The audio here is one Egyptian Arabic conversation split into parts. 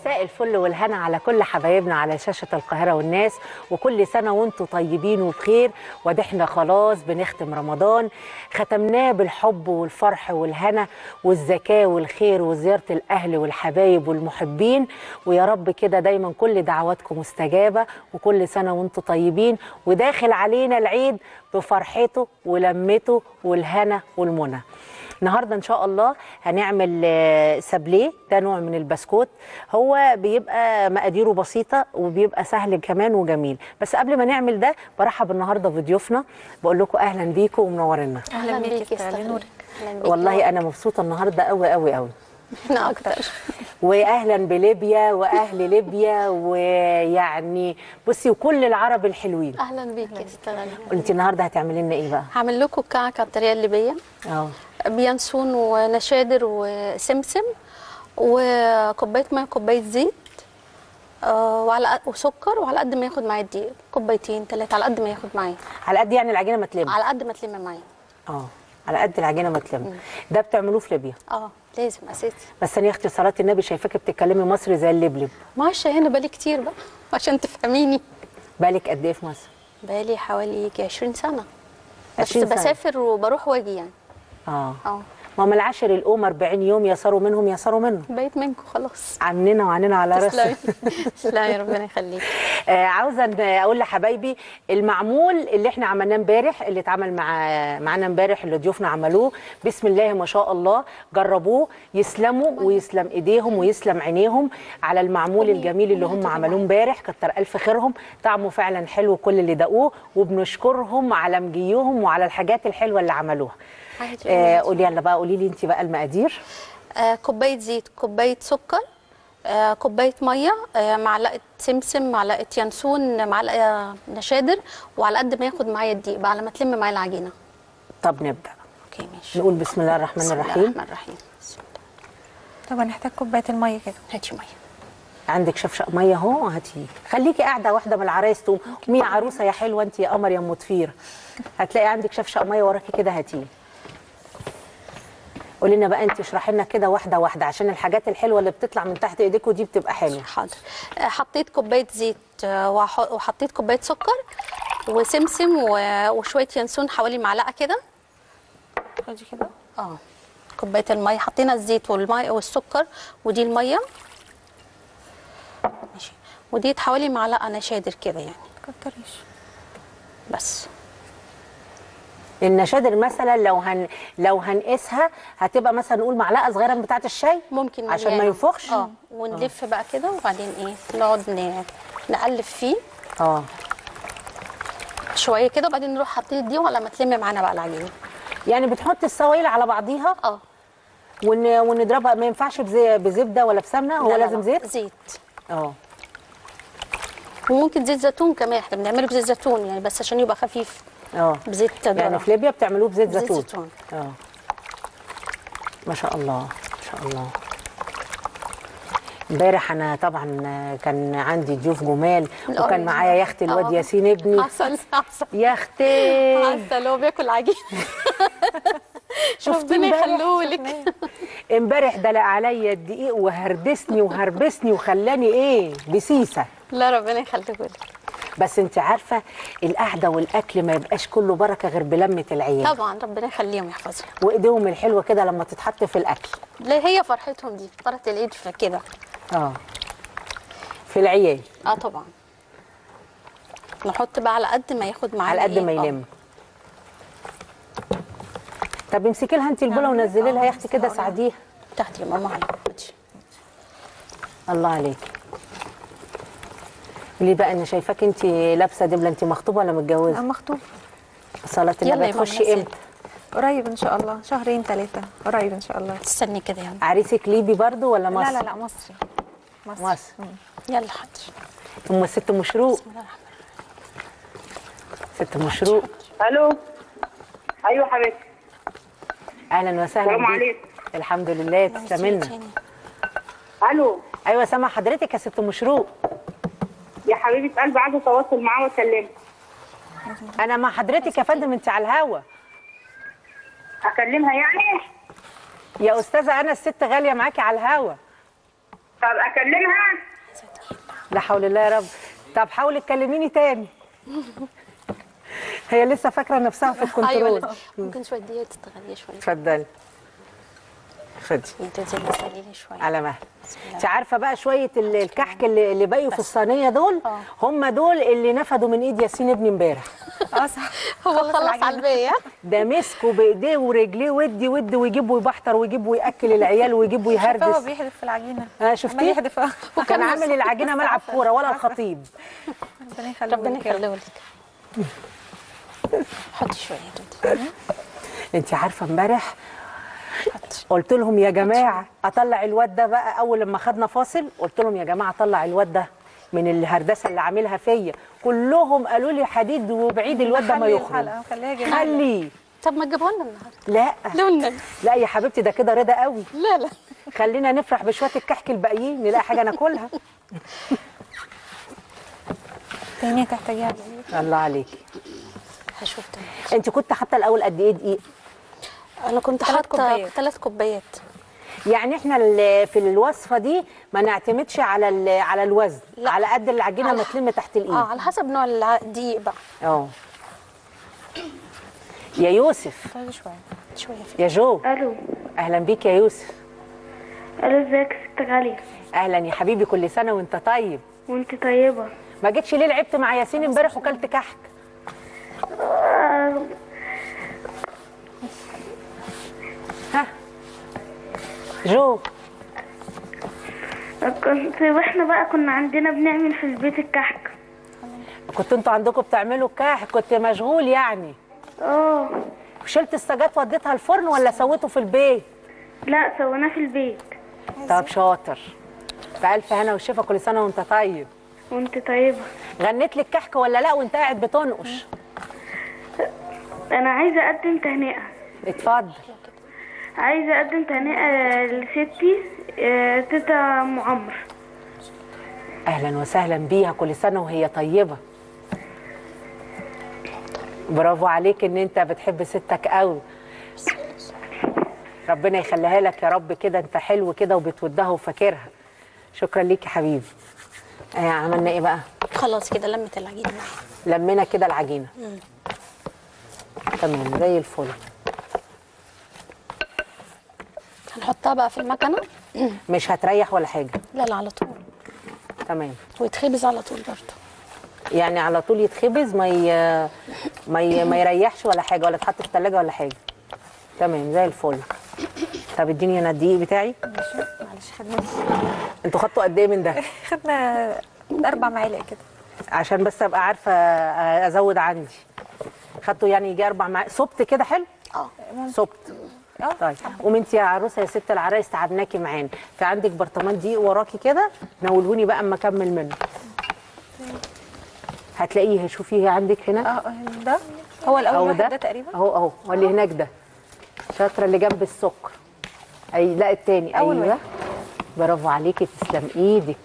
مساء الفل والهنا على كل حبايبنا على شاشة القاهرة والناس وكل سنة وانتم طيبين وبخير وده احنا خلاص بنختم رمضان ختمناه بالحب والفرح والهنا والزكاة والخير وزيارة الأهل والحبايب والمحبين ويا رب كده دايما كل دعواتكم مستجابة وكل سنة وانتم طيبين وداخل علينا العيد بفرحته ولمته والهنا والمنى النهارده ان شاء الله هنعمل آه، سابليه ده نوع من البسكوت هو بيبقى مقاديره بسيطه وبيبقى سهل كمان وجميل بس قبل ما نعمل ده برحب النهارده بضيوفنا بقول لكم اهلا بيكم ومنورنا اهلا بيكي بيكي استغلي استغلي. نورك أهلاً بيكي. والله انا مبسوطه النهارده قوي قوي قوي احنا اكتر واهلا بليبيا واهل ليبيا ويعني بصي وكل العرب الحلوين اهلا بيكي استغلي انت النهارده هتعملي لنا ايه بقى هعمل لكم كعكه الطريقه الليبيه اه بينسون ونشادر وسمسم وكوبايه ميه وكوبايه زيت آه، وعلى قد- وسكر وعلى قد ما ياخد معايا الدقيق كوبايتين ثلاثه على قد ما ياخد معايا على قد يعني العجينه ما تلم على قد ما تلم معايا اه على قد العجينه ما تلم ده بتعملوه في ليبيا اه لازم اساسي بس انا يا اختي صلاه النبي شايفاكي بتتكلمي مصري زي اللبلب معاش هنا بالي كتير بقى عشان تفهميني بالك قد ايه في مصر بالي حوالي يجي 20 سنه بس 20 سنة. بسافر وبروح واجي يعني اه اه ما من العشر الأم 40 يوم يساروا منهم يساروا منهم بقيت منكم خلاص عننا وعننا على راسنا تسلمي تسلمي ربنا يخليك آه عاوزه إن اقول لحبايبي المعمول اللي احنا عملناه امبارح اللي اتعمل مع معانا امبارح اللي ضيوفنا عملوه بسم الله ما شاء الله جربوه يسلموا ويسلم ايديهم ويسلم عينيهم على المعمول الجميل اللي هم عملوه امبارح كتر الف خيرهم طعمه فعلا حلو كل اللي دقوه وبنشكرهم على مجيهم وعلى الحاجات الحلوه اللي عملوها عادي. آه قولي يلا بقى قولي لي انت بقى المقادير آه، كوبايه زيت كوبايه سكر آه، كوبايه ميه آه، معلقه سمسم معلقه ينسون معلقه نشادر وعلى قد ما ياخد معايا الدقيق بقى على ما تلم معايا العجينه طب نبدا اوكي ماشي نقول بسم الله الرحمن بسم الله الرحيم الرحمن الرحيم بسم الله. طب هنحتاج كوبايه الميه كده هاتي ميه عندك شفشق ميه اهو هاتيه خليكي قاعده واحده من العرايس تقوم قومي يا عروسه يا حلوه انت يا قمر يا ام طفيره هتلاقي عندك شفشق ميه وراكي كده هاتيه قولي لنا بقى انت اشرحي لنا كده واحده واحده عشان الحاجات الحلوه اللي بتطلع من تحت ايديكوا دي بتبقى حلوه حاضر آه، حطيت كوبايه زيت آه، وح- وحطيت كوبايه سكر وسمسم و- وشويه ينسون حوالي معلقه كده خدي كده اه كوبايه الميه حطينا الزيت والميه والسكر ودي الميه ماشي ودي حوالي معلقه نشادر كده يعني كتريش بس النشادر مثلا لو هن لو هنقيسها هتبقى مثلا نقول معلقه صغيره من بتاعه الشاي ممكن عشان ما مليانة. ينفخش اه ونلف بقى كده وبعدين ايه نقعد ن- نقلب فيه اه شويه كده وبعدين نروح حاطين دي وعلى ما تلم معانا بقى العجينه يعني بتحط السوائل على بعضيها اه ون... ونضربها ما ينفعش بزي... بزبده ولا بسمنه هو لا، لا، لازم لا، زيت زيت اه وممكن زيت زيتون كمان احنا بنعمله بزيت زيتون يعني بس عشان يبقى خفيف اه بزيت يعني ذرة. في ليبيا بتعملوه بزيت بزيت زيتون زيتون. اه ما شاء الله ما شاء الله امبارح انا طبعا كان عندي ضيوف جمال وكان الأورنج. معايا يا اختي الواد آه. ياسين ابني عسل عسل يا اختي عسل هو بياكل عجين شفتي ربنا امبارح؟ يخلوه لك امبارح دلق عليا الدقيق وهردسني وهربسني وخلاني ايه بسيسه لا ربنا يخليه لك بس انت عارفه القعده والاكل ما يبقاش كله بركه غير بلمه العيال طبعا ربنا يخليهم يحفظهم وايديهم الحلوه كده لما تتحط في الاكل لا هي فرحتهم دي فرحه العيد في كده اه في العيال اه طبعا نحط بقى على قد ما ياخد معانا على قد إيه؟ ما آه. يلم طب امسكي لها انت البوله ونزلي لها يا اختي كده ساعديها تاخدي يا ماما على ماشي. الله عليك ليه بقى انا شايفاك انت لابسه دبله انت مخطوبه ولا انا متجوزه مخطوب صلاه يلا النبي يا ماما، تخشي نسيت. امتى قريب ان شاء الله شهرين ثلاثه قريب ان شاء الله استني كده يعني عريسك ليبي برضو ولا لا مصر لا لا مصري مصر. مم. يلا حاضر ام الست مشروق بسم الله الرحمن ست مشروق الو ايوه حبيبتي اهلا وسهلا السلام بيك. عليكم. الحمد لله الرحيم. تسلمنا تاني. الو ايوه سامع حضرتك يا ست مشروق يا حبيبه قلبي عايزه اتواصل معاه واكلمه انا مع حضرتك يا فندم انت على الهوا اكلمها يعني يا استاذه انا الست غاليه معاكي على الهوا طب اكلمها لا حول الله يا رب طب حاولي تكلميني تاني هي لسه فاكره نفسها في الكنترول ايوه ممكن شويه دقيقه تستغلي شويه اتفضلي خدي انت زي تستغلي شويه على مهل انت عارفه بقى شويه ال- الكحك اللي, اللي بقوا في الصينيه دول آه. هم دول اللي نفدوا من ايد ياسين ابني امبارح اه صح هو خلص خلص العجينة. على الباقي ده مسكوا بايديه ورجليه ودي ودي ويجيب ويبحتر ويجيب وياكل العيال ويجيب فهو ويهردس بيحدف في العجينه اه عمال شفتيه يحدف اه كان عامل العجينه ملعب كوره ولا الخطيب ربنا يخليه ربنا لك يا رب. يخليه لك حطي شويه يا دودي انت عارفه امبارح حطي قلت لهم يا جماعه اطلع الواد ده بقى اول لما خدنا فاصل قلت لهم يا جماعه اطلع الواد ده من الهردسه اللي عاملها فيا كلهم قالوا لي حديد وبعيد الواد ده ما خلي يخرج الحلقة وخليها جميلة خليه طب ما تجيبها لنا النهارده لا لو النبي لا يا حبيبتي ده كده رضا قوي لا لا خلينا نفرح بشويه الكحك الباقيين نلاقي حاجه ناكلها تانية تحتاجيها الله عليكي هشوف تاني انت كنت حاطه الاول قد ايه دقيق انا كنت تلات حاطه كوبايات. ثلاث كوبايات يعني احنا ال- في الوصفه دي ما نعتمدش على ال- على الوزن لا. على قد العجينه على- ما تلم تحت اه الايد على حسب نوع الع- الدقيق بقى اه يا يوسف طيب شوية شويه في يا جو الو اهلا بيك يا يوسف الو ازيك يا ست غاليه اهلا يا حبيبي كل سنه وانت طيب وانت طيبه ما جيتش ليه لعبت مع ياسين امبارح وكلت كحك آه، ها جو كنت واحنا بقى كنا عندنا بنعمل في البيت الكحك كنت انتوا عندكم بتعملوا كحك كنت مشغول يعني اه شلت السجات وديتها الفرن ولا سويته في البيت لا سويناه في البيت طب شاطر بألف هنا وشفا كل سنه وانت طيب وانت طيبه غنيت لك كحك ولا لا وانت قاعد بتنقش انا عايزه اقدم تهنئه اتفضل عايزه اقدم تهنئه لستي آه، تيتا ام عمرو اهلا وسهلا بيها كل سنه وهي طيبه برافو عليك ان انت بتحب ستك قوي ربنا يخليها لك يا رب كده انت حلو كده وبتودها وفاكرها شكرا ليك يا حبيبي آه عملنا ايه بقى خلاص كده لمت العجينه معايا لمينا كده العجينه تمام زي الفل هنحطها بقى في المكنه مش هتريح ولا حاجه لا لا على طول تمام ويتخبز على طول برضه يعني على طول يتخبز ما ي... ما, ي... ما يريحش ولا حاجه ولا يتحط في الثلاجه ولا حاجه تمام زي الفل طب اديني انا الدقيق بتاعي معلش خدنا انتوا خدتوا قد ايه من ده خدنا أربع معالق كده عشان بس ابقى عارفه ازود عندي خدتوا يعني يجي اربع معالق صبت كده حلو اه صبت اه طيب قومي انت يا عروسه يا ست العرايس تعبناكي معانا في عندك برطمان دقيق وراكي كده نولهوني بقى اما اكمل منه هتلاقيه شوفي عندك هنا اه ده هو الأول اهو واحد ده ده تقريبا اهو اهو واللي هناك ده شاطره اللي جنب السكر اي لا التاني أول ايوه واحد. برافو عليكي تسلم ايدك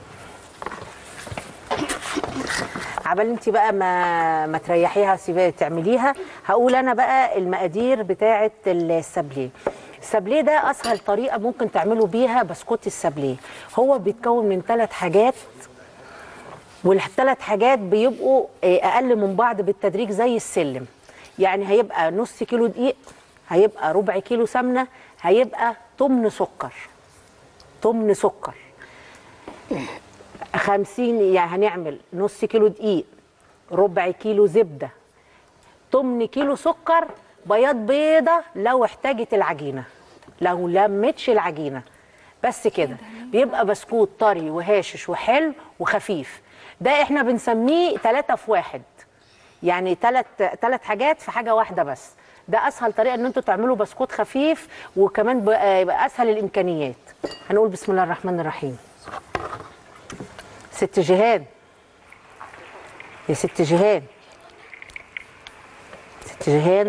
عبال انت بقى ما ما تريحيها سيبها تعمليها هقول انا بقى المقادير بتاعه السابليه السابليه ده اسهل طريقه ممكن تعملوا بيها بسكوت السابليه هو بيتكون من ثلاث حاجات والثلاث حاجات بيبقوا آه، اقل من بعض بالتدريج زي السلم يعني هيبقى نص كيلو دقيق هيبقى ربع كيلو سمنه هيبقى تمن سكر تمن سكر خمسين يعني هنعمل نص كيلو دقيق ربع كيلو زبده تمن كيلو سكر بياض بيضه لو احتاجت العجينه لو لمتش العجينه بس كده بيبقى بسكوت طري وهاشش وحلو وخفيف ده احنا بنسميه ثلاثة في واحد يعني ثلاث ثلاث حاجات في حاجه واحده بس ده اسهل طريقه ان انتوا تعملوا بسكوت خفيف وكمان بقى يبقى اسهل الامكانيات هنقول بسم الله الرحمن الرحيم ست جيهان يا ست جيهان ست جيهان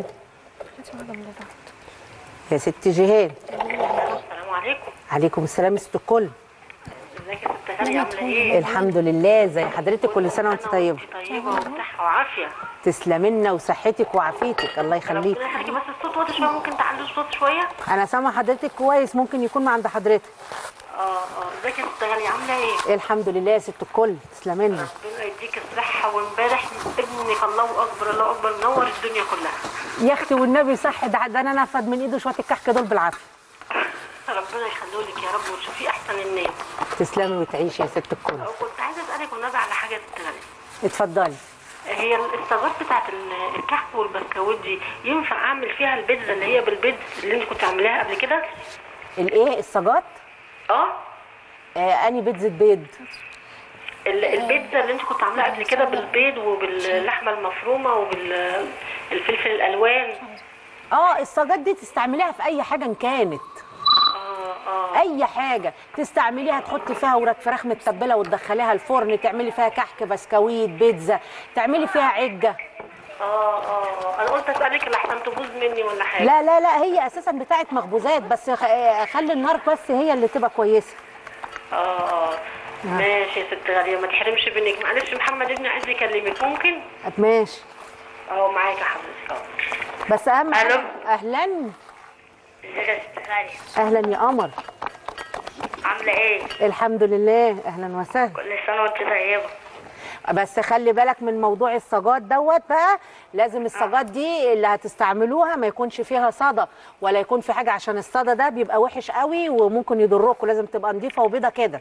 يا ست جيهان السلام عليكم عليكم السلام يا ست الكل ازيك يا ست غالية عاملة ايه؟ الحمد لله زي حضرتك كل سنه وانت طيبه طيبة وصحة وعافية تسلمي لنا وصحتك وعافيتك الله يخليك ربنا يخليكي بس الصوت واطي شوية ممكن تعلي الصوت شوية؟ انا سامعه حضرتك كويس ممكن يكون ما عند حضرتك اه اه ازيك يا ست غالية عاملة ايه؟ الحمد لله يا ست الكل تسلمي لنا ربنا يديك الصحة وامبارح ابنك الله أكبر الله أكبر نور الدنيا كلها يا اختي والنبي صح ده, ده انا نفد من ايده شويه الكحك دول بالعافيه ربنا يخليهولك يا رب وتشوفيه أحسن الناس تسلمي وتعيشي يا ست الكل وكنت عايزة أسألك والنبي على حاجة يا ست غالية اتفضلي هي الصاجات بتاعت ال- الكحك والبسكويت دي ينفع أعمل فيها البيتزا اللي هي بالبيض اللي أنت كنت عاملاها قبل كده؟ الايه السجات اه آه اني بيتزا بيض ال- البيتزا اللي انت كنت عاملاها قبل كده بالبيض وباللحمه المفرومه وبالفلفل الالوان اه السجات دي تستعمليها في اي حاجه إن كانت اه اه اي حاجه تستعمليها تحطي فيها ورق فراخ متبله وتدخليها الفرن تعملي فيها كحك بسكويت بيتزا تعملي فيها عجه اه اه انا قلت اسالك لحسن تبوظ مني ولا حاجه لا لا لا هي اساسا بتاعت مخبوزات بس خ- آه، خلي النار بس هي اللي تبقى كويسه اه اه ماشي يا ست غاليه ما تحرمش منك معلش محمد ابني عايز يكلمك ممكن ماشي اه معاك يا حضرتك اه بس اهم ألو. حاجه اهلا ازيك يا ست غاليه اهلا يا قمر عامله ايه الحمد لله اهلا وسهلا كل سنه وانت طيبه بس خلي بالك من موضوع الصاجات دوت بقى لازم الصاجات دي اللي هتستعملوها ما يكونش فيها صدى ولا يكون في حاجه عشان الصدى ده بيبقى وحش قوي وممكن يضركم لازم تبقى نظيفه وبيضه كده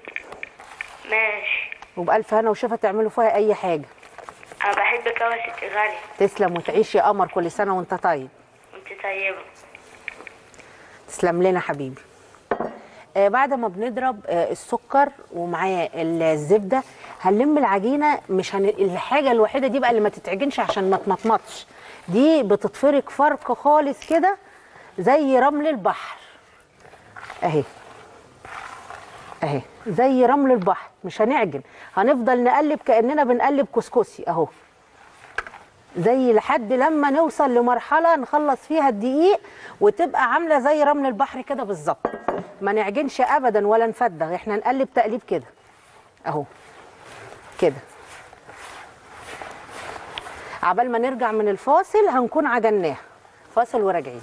ماشي وبألف هنا وشفا تعملوا فيها اي حاجه انا بحبك قوي يا ست غاليه تسلم وتعيش يا قمر كل سنه وانت طيب وانت طيبه تسلم لنا حبيبي آه بعد ما بنضرب آه السكر ومعاه الزبده هنلم العجينه مش هن... الحاجه الوحيده دي بقى اللي ما تتعجنش عشان ما تمطمطش دي بتتفرك فرق خالص كده زي رمل البحر اهي اهي زي رمل البحر مش هنعجن هنفضل نقلب كاننا بنقلب كسكسي اهو زي لحد لما نوصل لمرحله نخلص فيها الدقيق وتبقى عامله زي رمل البحر كده بالظبط ما نعجنش ابدا ولا نفدغ احنا نقلب تقليب كده اهو كده عبال ما نرجع من الفاصل هنكون عجناها فاصل وراجعين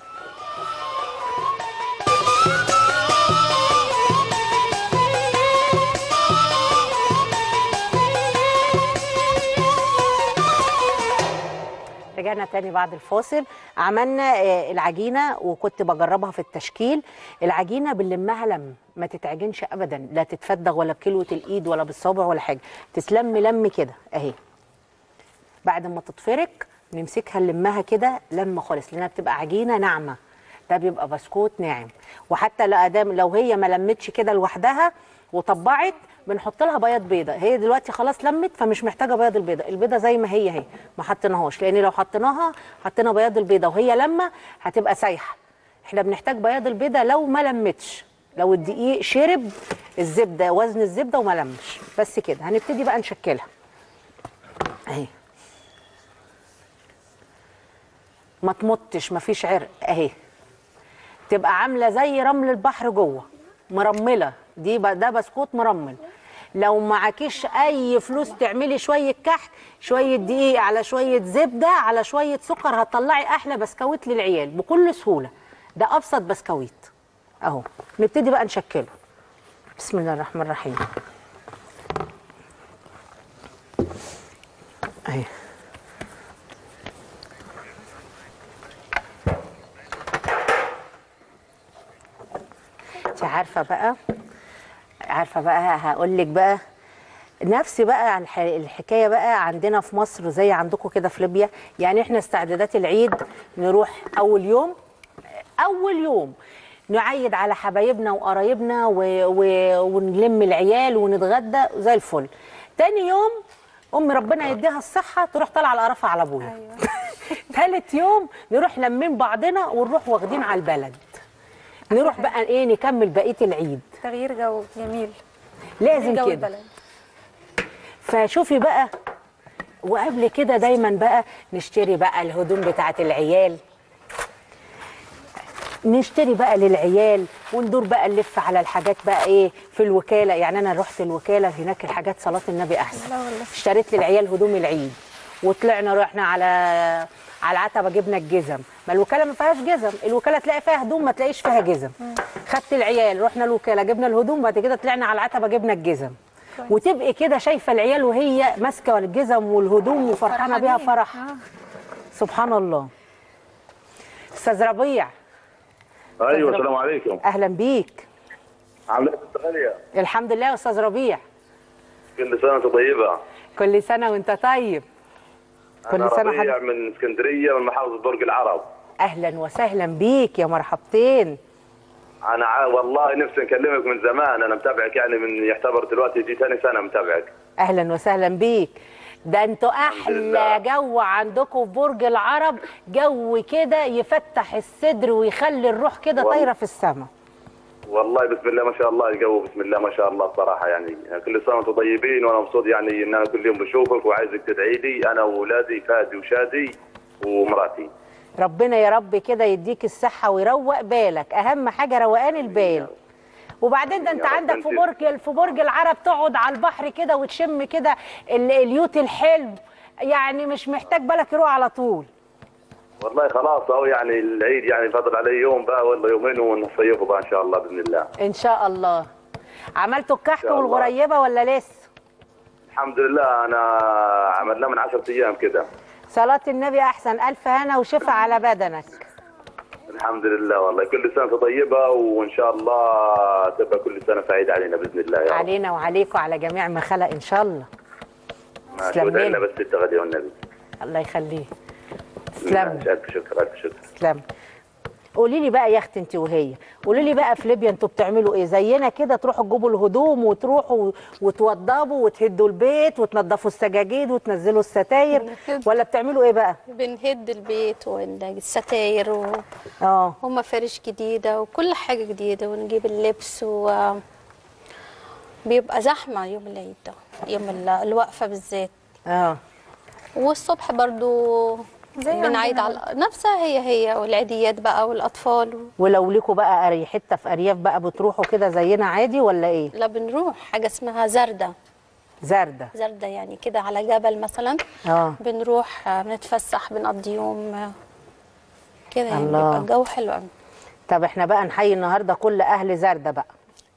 رجعنا تاني بعد الفاصل عملنا آه، العجينه وكنت بجربها في التشكيل العجينه بنلمها لم ما تتعجنش ابدا لا تتفدغ ولا بكلوه الايد ولا بالصابع ولا حاجه تتلم لم كده اهي بعد ما تتفرك نمسكها نلمها كده لمه خالص لانها بتبقى عجينه ناعمه ده بيبقى بسكوت ناعم وحتى لو ادام لو هي ما لمتش كده لوحدها وطبعت بنحط لها بياض بيضه هي دلوقتي خلاص لمت فمش محتاجه بياض البيضه البيضه زي ما هي هي ما حطيناهاش لان لو حطيناها حطينا بياض البيضه وهي لما هتبقى سايحه احنا بنحتاج بياض البيضه لو ما لمتش لو الدقيق شرب الزبده وزن الزبده وما لمش بس كده هنبتدي بقى نشكلها اهي ما تمطش ما فيش عرق اهي تبقى عامله زي رمل البحر جوه مرمله دي ب- ده بسكوت مرمل لو معكيش اي فلوس تعملي شويه كحك شويه دقيق على شويه زبده على شويه سكر هتطلعي احلى بسكويت للعيال بكل سهوله ده ابسط بسكويت اهو نبتدي بقى نشكله بسم الله الرحمن الرحيم اهي انت عارفه بقى عارفه بقى هقول لك بقى نفس بقى الح- الحكايه بقى عندنا في مصر زي عندكم كده في ليبيا يعني احنا استعدادات العيد نروح اول يوم اول يوم نعيد على حبايبنا وقرايبنا و... و... ونلم العيال ونتغدى زي الفل تاني يوم ام ربنا يديها الصحه تروح طالعه القرفه على ابويا ايوه تالت يوم نروح لمين بعضنا ونروح واخدين على البلد نروح بقى ايه نكمل بقيه العيد تغيير جو جميل لازم جو كده البلد فشوفي بقى وقبل كده دايما بقى نشتري بقى الهدوم بتاعت العيال نشتري بقى للعيال وندور بقى نلف على الحاجات بقى ايه في الوكاله يعني انا رحت الوكاله هناك الحاجات صلاه النبي احسن لا والله. اشتريت للعيال هدوم العيد وطلعنا رحنا على على العتبه جبنا الجزم ما الوكاله ما فيهاش جزم الوكاله تلاقي فيها هدوم ما تلاقيش فيها جزم خدت العيال رحنا الوكاله جبنا الهدوم بعد كده طلعنا على العتبه جبنا الجزم وتبقي كده شايفه العيال وهي ماسكه الجزم والهدوم وفرحانه بيها فرحانين. فرح آه. سبحان الله استاذ ربيع ايوه السلام عليكم اهلا بيك عامله ايه ست غاليه الحمد لله يا استاذ ربيع كل سنه وانت طيبه كل سنه وانت طيب كل انا سنه ربيع حضرتك من اسكندريه من محافظه برج العرب اهلا وسهلا بيك يا مرحبتين انا ع- والله نفسي اكلمك من زمان انا متابعك يعني من يعتبر دلوقتي دي ثاني سنه متابعك اهلا وسهلا بيك ده انتوا احلى لله. جو عندكم في برج العرب جو كده يفتح الصدر ويخلي الروح كده والله. طايره في السماء والله بسم الله ما شاء الله الجو بسم الله ما شاء الله بصراحه يعني كل سنه وانتم طيبين وانا مبسوط يعني ان انا كل يوم بشوفك وعايزك تدعي لي انا واولادي فادي وشادي ومراتي ربنا يا رب كده يديك الصحه ويروق بالك اهم حاجه روقان البال وبعدين ده انت يا رب عندك في انت- برج في برج العرب تقعد على البحر كده وتشم كده ال- اليوت الحلو يعني مش محتاج بالك يروح على طول والله خلاص اهو يعني العيد يعني فاضل عليه يوم بقى ولا يومين ونصيفه بقى ان شاء الله باذن الله ان شاء الله عملتوا الكحك شاء الله. والغريبه ولا لسه الحمد لله انا عملناه من 10 ايام كده صلاة النبي أحسن ألف هنا وشفا على بدنك الحمد لله والله كل سنه وأنت طيبه وان شاء الله تبقى كل سنه سعيده علينا باذن الله يا رب علينا وعليكم وعلى جميع ما خلق إن شاء الله ما تسلم شو لنا لنا. بس التغدي والنبي الله يخليه تسلم ماشي، الف شكر الف شكر تسلم قولي لي بقى يا اختي انت وهي قولي لي بقى في ليبيا انتوا بتعملوا ايه زينا كده تروحوا تجيبوا الهدوم وتروحوا وتوضبوا وتهدوا البيت وتنضفوا السجاجيد وتنزلوا الستاير بنهد. ولا بتعملوا ايه بقى بنهد البيت والستاير و... اه هما فرش جديدة وكل حاجة جديدة ونجيب اللبس و بيبقى زحمة يوم العيد ده يوم ال- الوقفة بالذات اه والصبح برضو زي بنعيد عندنا على نفسها هي هي والعيديات بقى والأطفال و... ولو ليكوا بقى أري حته في ارياف بقى بتروحوا كده زينا عادي ولا ايه لا بنروح حاجة اسمها زردة زردة زردة يعني كده على جبل مثلا اه بنروح آه، بنتفسح بنقضي يوم آه، كده يعني الله. بيبقى الجو حلو قوي طب احنا بقى نحيي النهارده كل اهل زردة بقى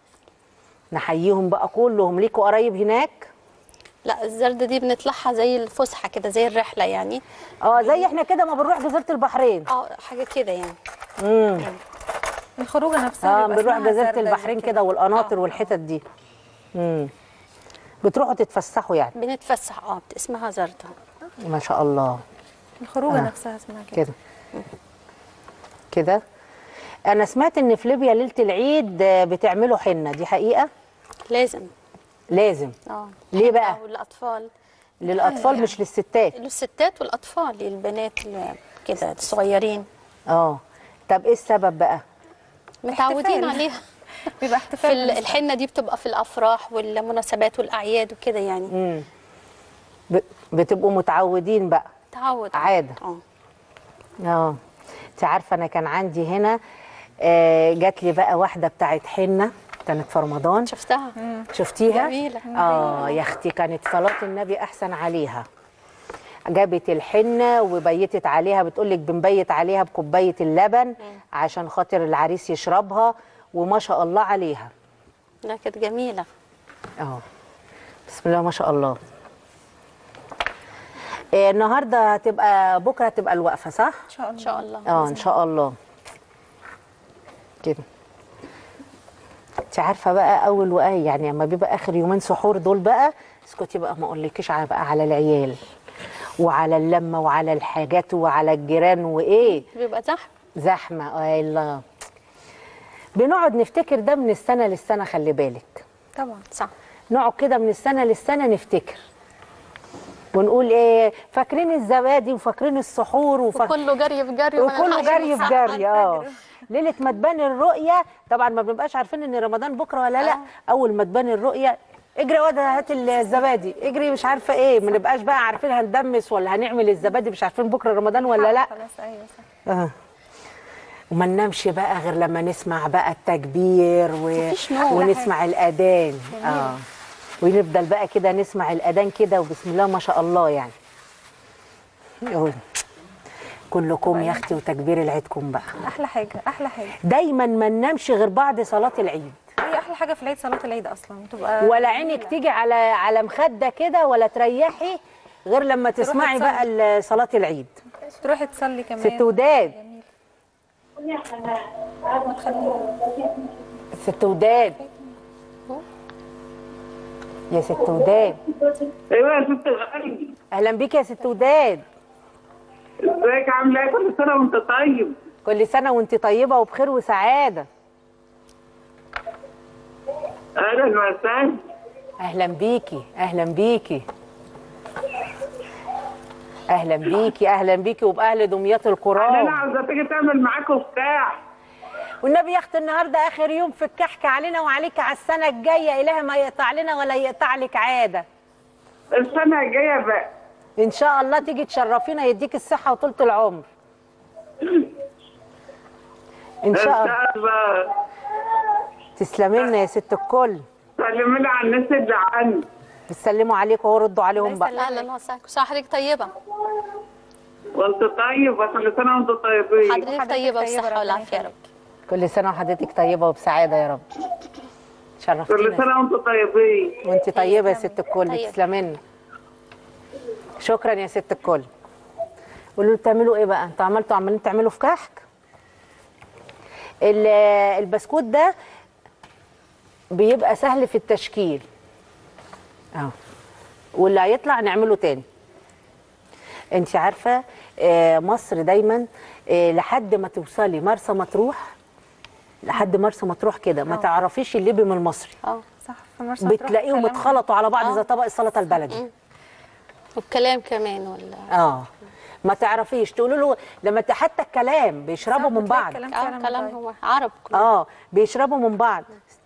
نحييهم بقى كلهم ليكوا قرايب هناك لا الزردة دي بنطلعها زي الفسحة كده زي الرحلة يعني اه زي احنا كده ما بنروح جزيره البحرين اه حاجة كده يعني امم الخروجه نفسها اه بيبقى بنروح اسمها جزيره زردة دي البحرين كده والقناطر آه. والحتت دي امم بتروحوا تتفسحوا يعني بنتفسح اه اسمها زردة ما شاء الله الخروجه آه. نفسها اسمها كده كده كده انا سمعت ان في ليبيا ليله العيد آه، بتعملوا حنه دي حقيقه لازم لازم اه ليه بقى؟ والأطفال للاطفال مش للستات للستات والأطفال للبنات اللي كده الصغيرين اه طب ايه السبب بقى متعودين احتفال. عليها بيبقى في احتفال ال- بالنسبة الحنة دي بتبقى في الأفراح والمناسبات والأعياد وكده يعني امم ب- بتبقوا متعودين بقى تعود عادة. اه اه انت عارفه انا كان عندي هنا آه جات لي بقى واحده بتاعت حنه كانت في رمضان شفتها شفتيها جميلة. اه يا اختي كانت صلاه النبي احسن عليها جابت الحنه وبيتت عليها بتقول لك بنبيت عليها بكوبايه اللبن عشان خاطر العريس يشربها وما شاء الله عليها لا كانت جميلة اه بسم الله ما شاء الله آه النهارده هتبقى بكره هتبقى الوقفه صح ان شاء إن الله شاء الله اه ان شاء الله كده انت عارفه بقى اول وآي يعني اما بيبقى اخر يومين سحور دول بقى اسكتي بقى ما اقولكيش على بقى على العيال وعلى اللمه وعلى الحاجات وعلى الجيران وايه بيبقى زحمة زحمه اه الله بنقعد نفتكر ده من السنه للسنه خلي بالك طبعا صح نقعد كده من السنه للسنه نفتكر ونقول ايه فاكرين الزبادي وفاكرين السحور وفاك... وكله جري في جري وما وكله نلحقش جري في نلحق جري على اه الفجر. ليله ما تبان الرؤيه طبعا ما بنبقاش عارفين ان رمضان بكره ولا لا آه. اول ما تبان الرؤيه اجري يا واد هات الزبادي اجري مش عارفه ايه ما نبقاش بقى عارفين هندمس ولا هنعمل الزبادي مش عارفين بكره رمضان ولا لا خلاص ايوه صح اه وما ننامش بقى غير لما نسمع بقى التكبير و... مفيش نوم. ونسمع الاذان اه ونفضل بقى كده نسمع الاذان كده وبسم الله ما شاء الله يعني يقول كلكم يا اختي وتكبير العيدكم بقى احلى حاجه احلى حاجه دايما ما ننامش غير بعد صلاه العيد هي احلى حاجه في العيد صلاه العيد اصلا تبقى ولا عينك تيجي على على مخده كده ولا تريحي غير لما تسمعي تصلي. بقى ال- صلاه العيد تروحي تصلي كمان ست وداد ست وداد يا ست وداد ايوه يا ست غالي اهلا بيك يا ست وداد ازيك عامله ايه كل سنه وانت طيب كل سنه وانت طيبه وبخير وسعاده اهلا وسهلا اهلا بيكي اهلا بيكي اهلا بيكي اهلا بيكي وباهل دمياط انا الكرام عاوزه تيجي تعمل معاكم فتاح والنبي يا اختي النهارده اخر يوم في الكحك علينا وعليك على السنه الجايه اله ما يقطع لنا ولا يقطع لك عاده السنه الجايه بقى ان شاء الله تيجي تشرفينا يديك الصحه وطولة العمر ان ان شاء الله شاء الله تسلمي لنا يا ست الكل سلمي لي على الناس اللي عني بيسلموا عليك وهو ردوا عليهم بقى اهلا وسهلا كل سنه وحضرتك طيبه وانت طيب وكل سنه وانتم طيبين حضرتك حضرتك طيبه طيبة، بالصحه ربنا والعافيه يا رب كل سنه وحضرتك طيبه وبسعاده يا رب كل شرفتينا سنه وانتم طيبين وانت طيبه يا ست الكل طيب. تسلمي لنا شكرا يا ست الكل قولوا له بتعملوا ايه بقى انتوا عملتوا عمالين تعملوا في كحك ال- البسكوت ده بيبقى سهل في التشكيل اه واللي هيطلع نعمله تاني انت عارفه آه، مصر دايما آه، لحد ما توصلي مرسى مطروح لحد مرسى مطروح كده ما تعرفيش اللبن المصري اه صح في مرسى مطروح بتلاقيهم كلام- اتخلطوا على بعض آه. زي طبق السلطه البلدي والكلام كمان ولا اه ما تعرفيش تقولوا له لما ت- حتى الكلام بيشربوا صح، من بتلاقي بعض الكلام اه فعلا كلام متغير. هو عرب كله اه بيشربوا من بعض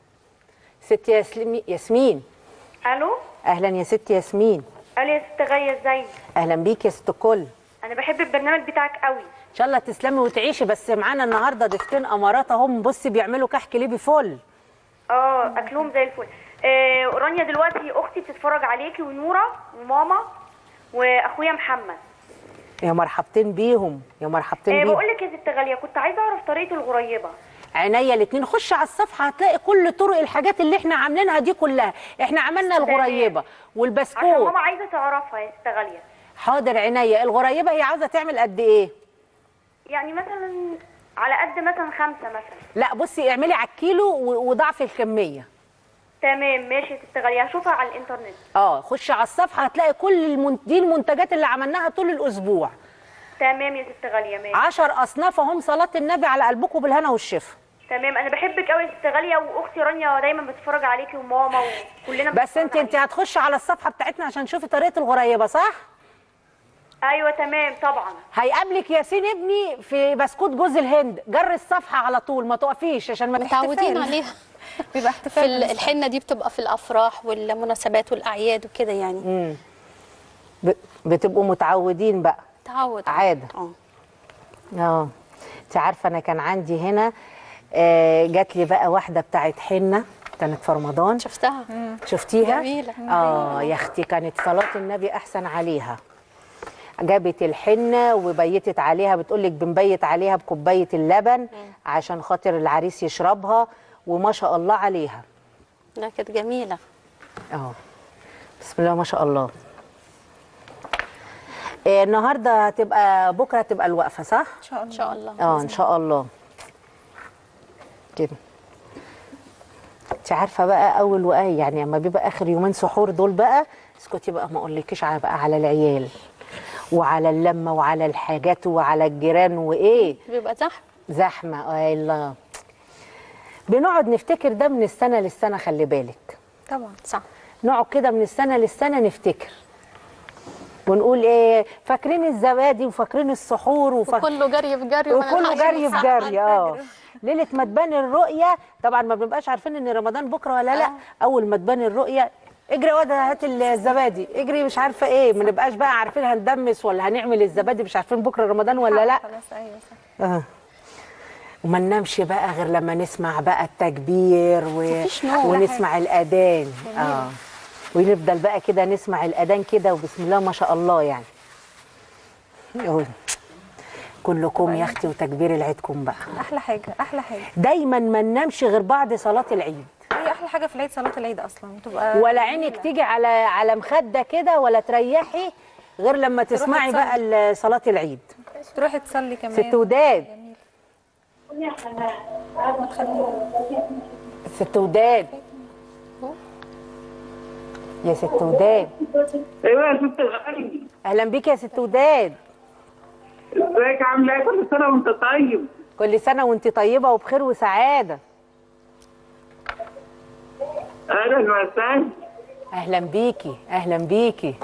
ست ياسمين ياسمين الو اهلا يا ست ياسمين قال يا ست غايه ازاي اهلا بيك يا ست الكل انا بحب البرنامج بتاعك قوي ان شاء الله تسلمي وتعيشي بس معانا النهارده ضيفتين امارات اهم بصي بيعملوا كحك ليبي فل اه اكلهم زي الفل آه رانيا دلوقتي اختي بتتفرج عليكي ونوره وماما واخويا محمد يا مرحبتين بيهم يا مرحبتين آه بيهم بقول لك يا ست غاليه كنت عايزه اعرف طريقه الغريبه عينيا الاتنين خش على الصفحه هتلاقي كل طرق الحاجات اللي احنا عاملينها دي كلها احنا عملنا الغريبه عشان والبسكوت ماما عايزه تعرفها يا ست غاليه حاضر عينيا الغريبه هي عاوزه تعمل قد ايه يعني مثلا على قد مثلا خمسه مثلا لا بصي اعملي على الكيلو و- وضعف الكميه تمام ماشي يا ست غاليه هشوفها على الانترنت اه خش على الصفحه هتلاقي كل المن... دي المنتجات اللي عملناها طول الاسبوع تمام يا ست غاليه ماشي عشر اصناف اهم صلاه النبي على قلبكم بالهنا والشفا تمام انا بحبك قوي يا ست غاليه واختي رانيا دايما بتتفرج عليكي وماما وكلنا بس بنتفرج انت انت عليكي. هتخش على الصفحه بتاعتنا عشان تشوفي طريقه الغريبه صح ايوه تمام طبعا هيقابلك ياسين ابني في بسكوت جوز الهند جر الصفحه على طول ما تقفيش عشان ما متعودين تحتفال. عليها بيبقى في احتفال ال- بالنسبة الحنه دي بتبقى في الافراح والمناسبات والاعياد وكده يعني ب... بتبقوا متعودين بقى تعود عادة. اه اه انت عارفه انا كان عندي هنا آه جات لي بقى واحده بتاعت حنه كانت في رمضان شفتها شفتيها جميلة. اه يا اختي كانت صلاه النبي احسن عليها جابت الحنه وبيتت عليها بتقول لك بنبيت عليها بكوبايه اللبن عشان خاطر العريس يشربها وما شاء الله عليها لا كانت جميله اه بسم الله ما شاء الله آه النهارده هتبقى بكره هتبقى الوقفه صح ان شاء ان الله شاء الله اه ان شاء الله كده انت عارفه بقى اول وقاي يعني اما بيبقى اخر يومين سحور دول بقى اسكتي بقى ما اقولكيش على بقى على العيال وعلى اللمه وعلى الحاجات وعلى الجيران وايه بيبقى زحمه زحمه اه الله بنقعد نفتكر ده من السنه للسنه خلي بالك طبعا صح نقعد كده من السنه للسنه نفتكر ونقول ايه فاكرين الزبادي وفاكرين السحور وفاك... كله جري في جري وما وكله نلحقش جري في نصحى جري على اه الفجر. ليله ما تبان الرؤيه طبعا ما بنبقاش عارفين ان رمضان بكره ولا لا آه. اول ما تبان الرؤيه اجري يا واد هات الزبادي اجري مش عارفه ايه ما نبقاش بقى عارفين هندمس ولا هنعمل الزبادي مش عارفين بكره رمضان ولا لا خلاص ايوه صح اه وما ننامش بقى غير لما نسمع بقى التكبير و... مفيش نوم. ونسمع الاذان اه ونفضل بقى كده نسمع الاذان كده وبسم الله ما شاء الله يعني يقول كلكم يا اختي وتكبير العيدكم بقى احلى حاجه احلى حاجه دايما ما ننامش غير بعد صلاه العيد هي احلى حاجه في العيد صلاه العيد اصلا تبقى ولا عينك تيجي على على مخده كده ولا تريحي غير لما تسمعي تصلي. بقى ال- صلاه العيد تروحي تصلي كمان ست وداد ست وداد يا ست وداد ايوه يا ست غالي اهلا بيك يا ست وداد ازيك عامله ايه كل سنه وانت طيب كل سنه وانت طيبه وبخير وسعاده اهلا وسهلا اهلا بيكي اهلا بيكي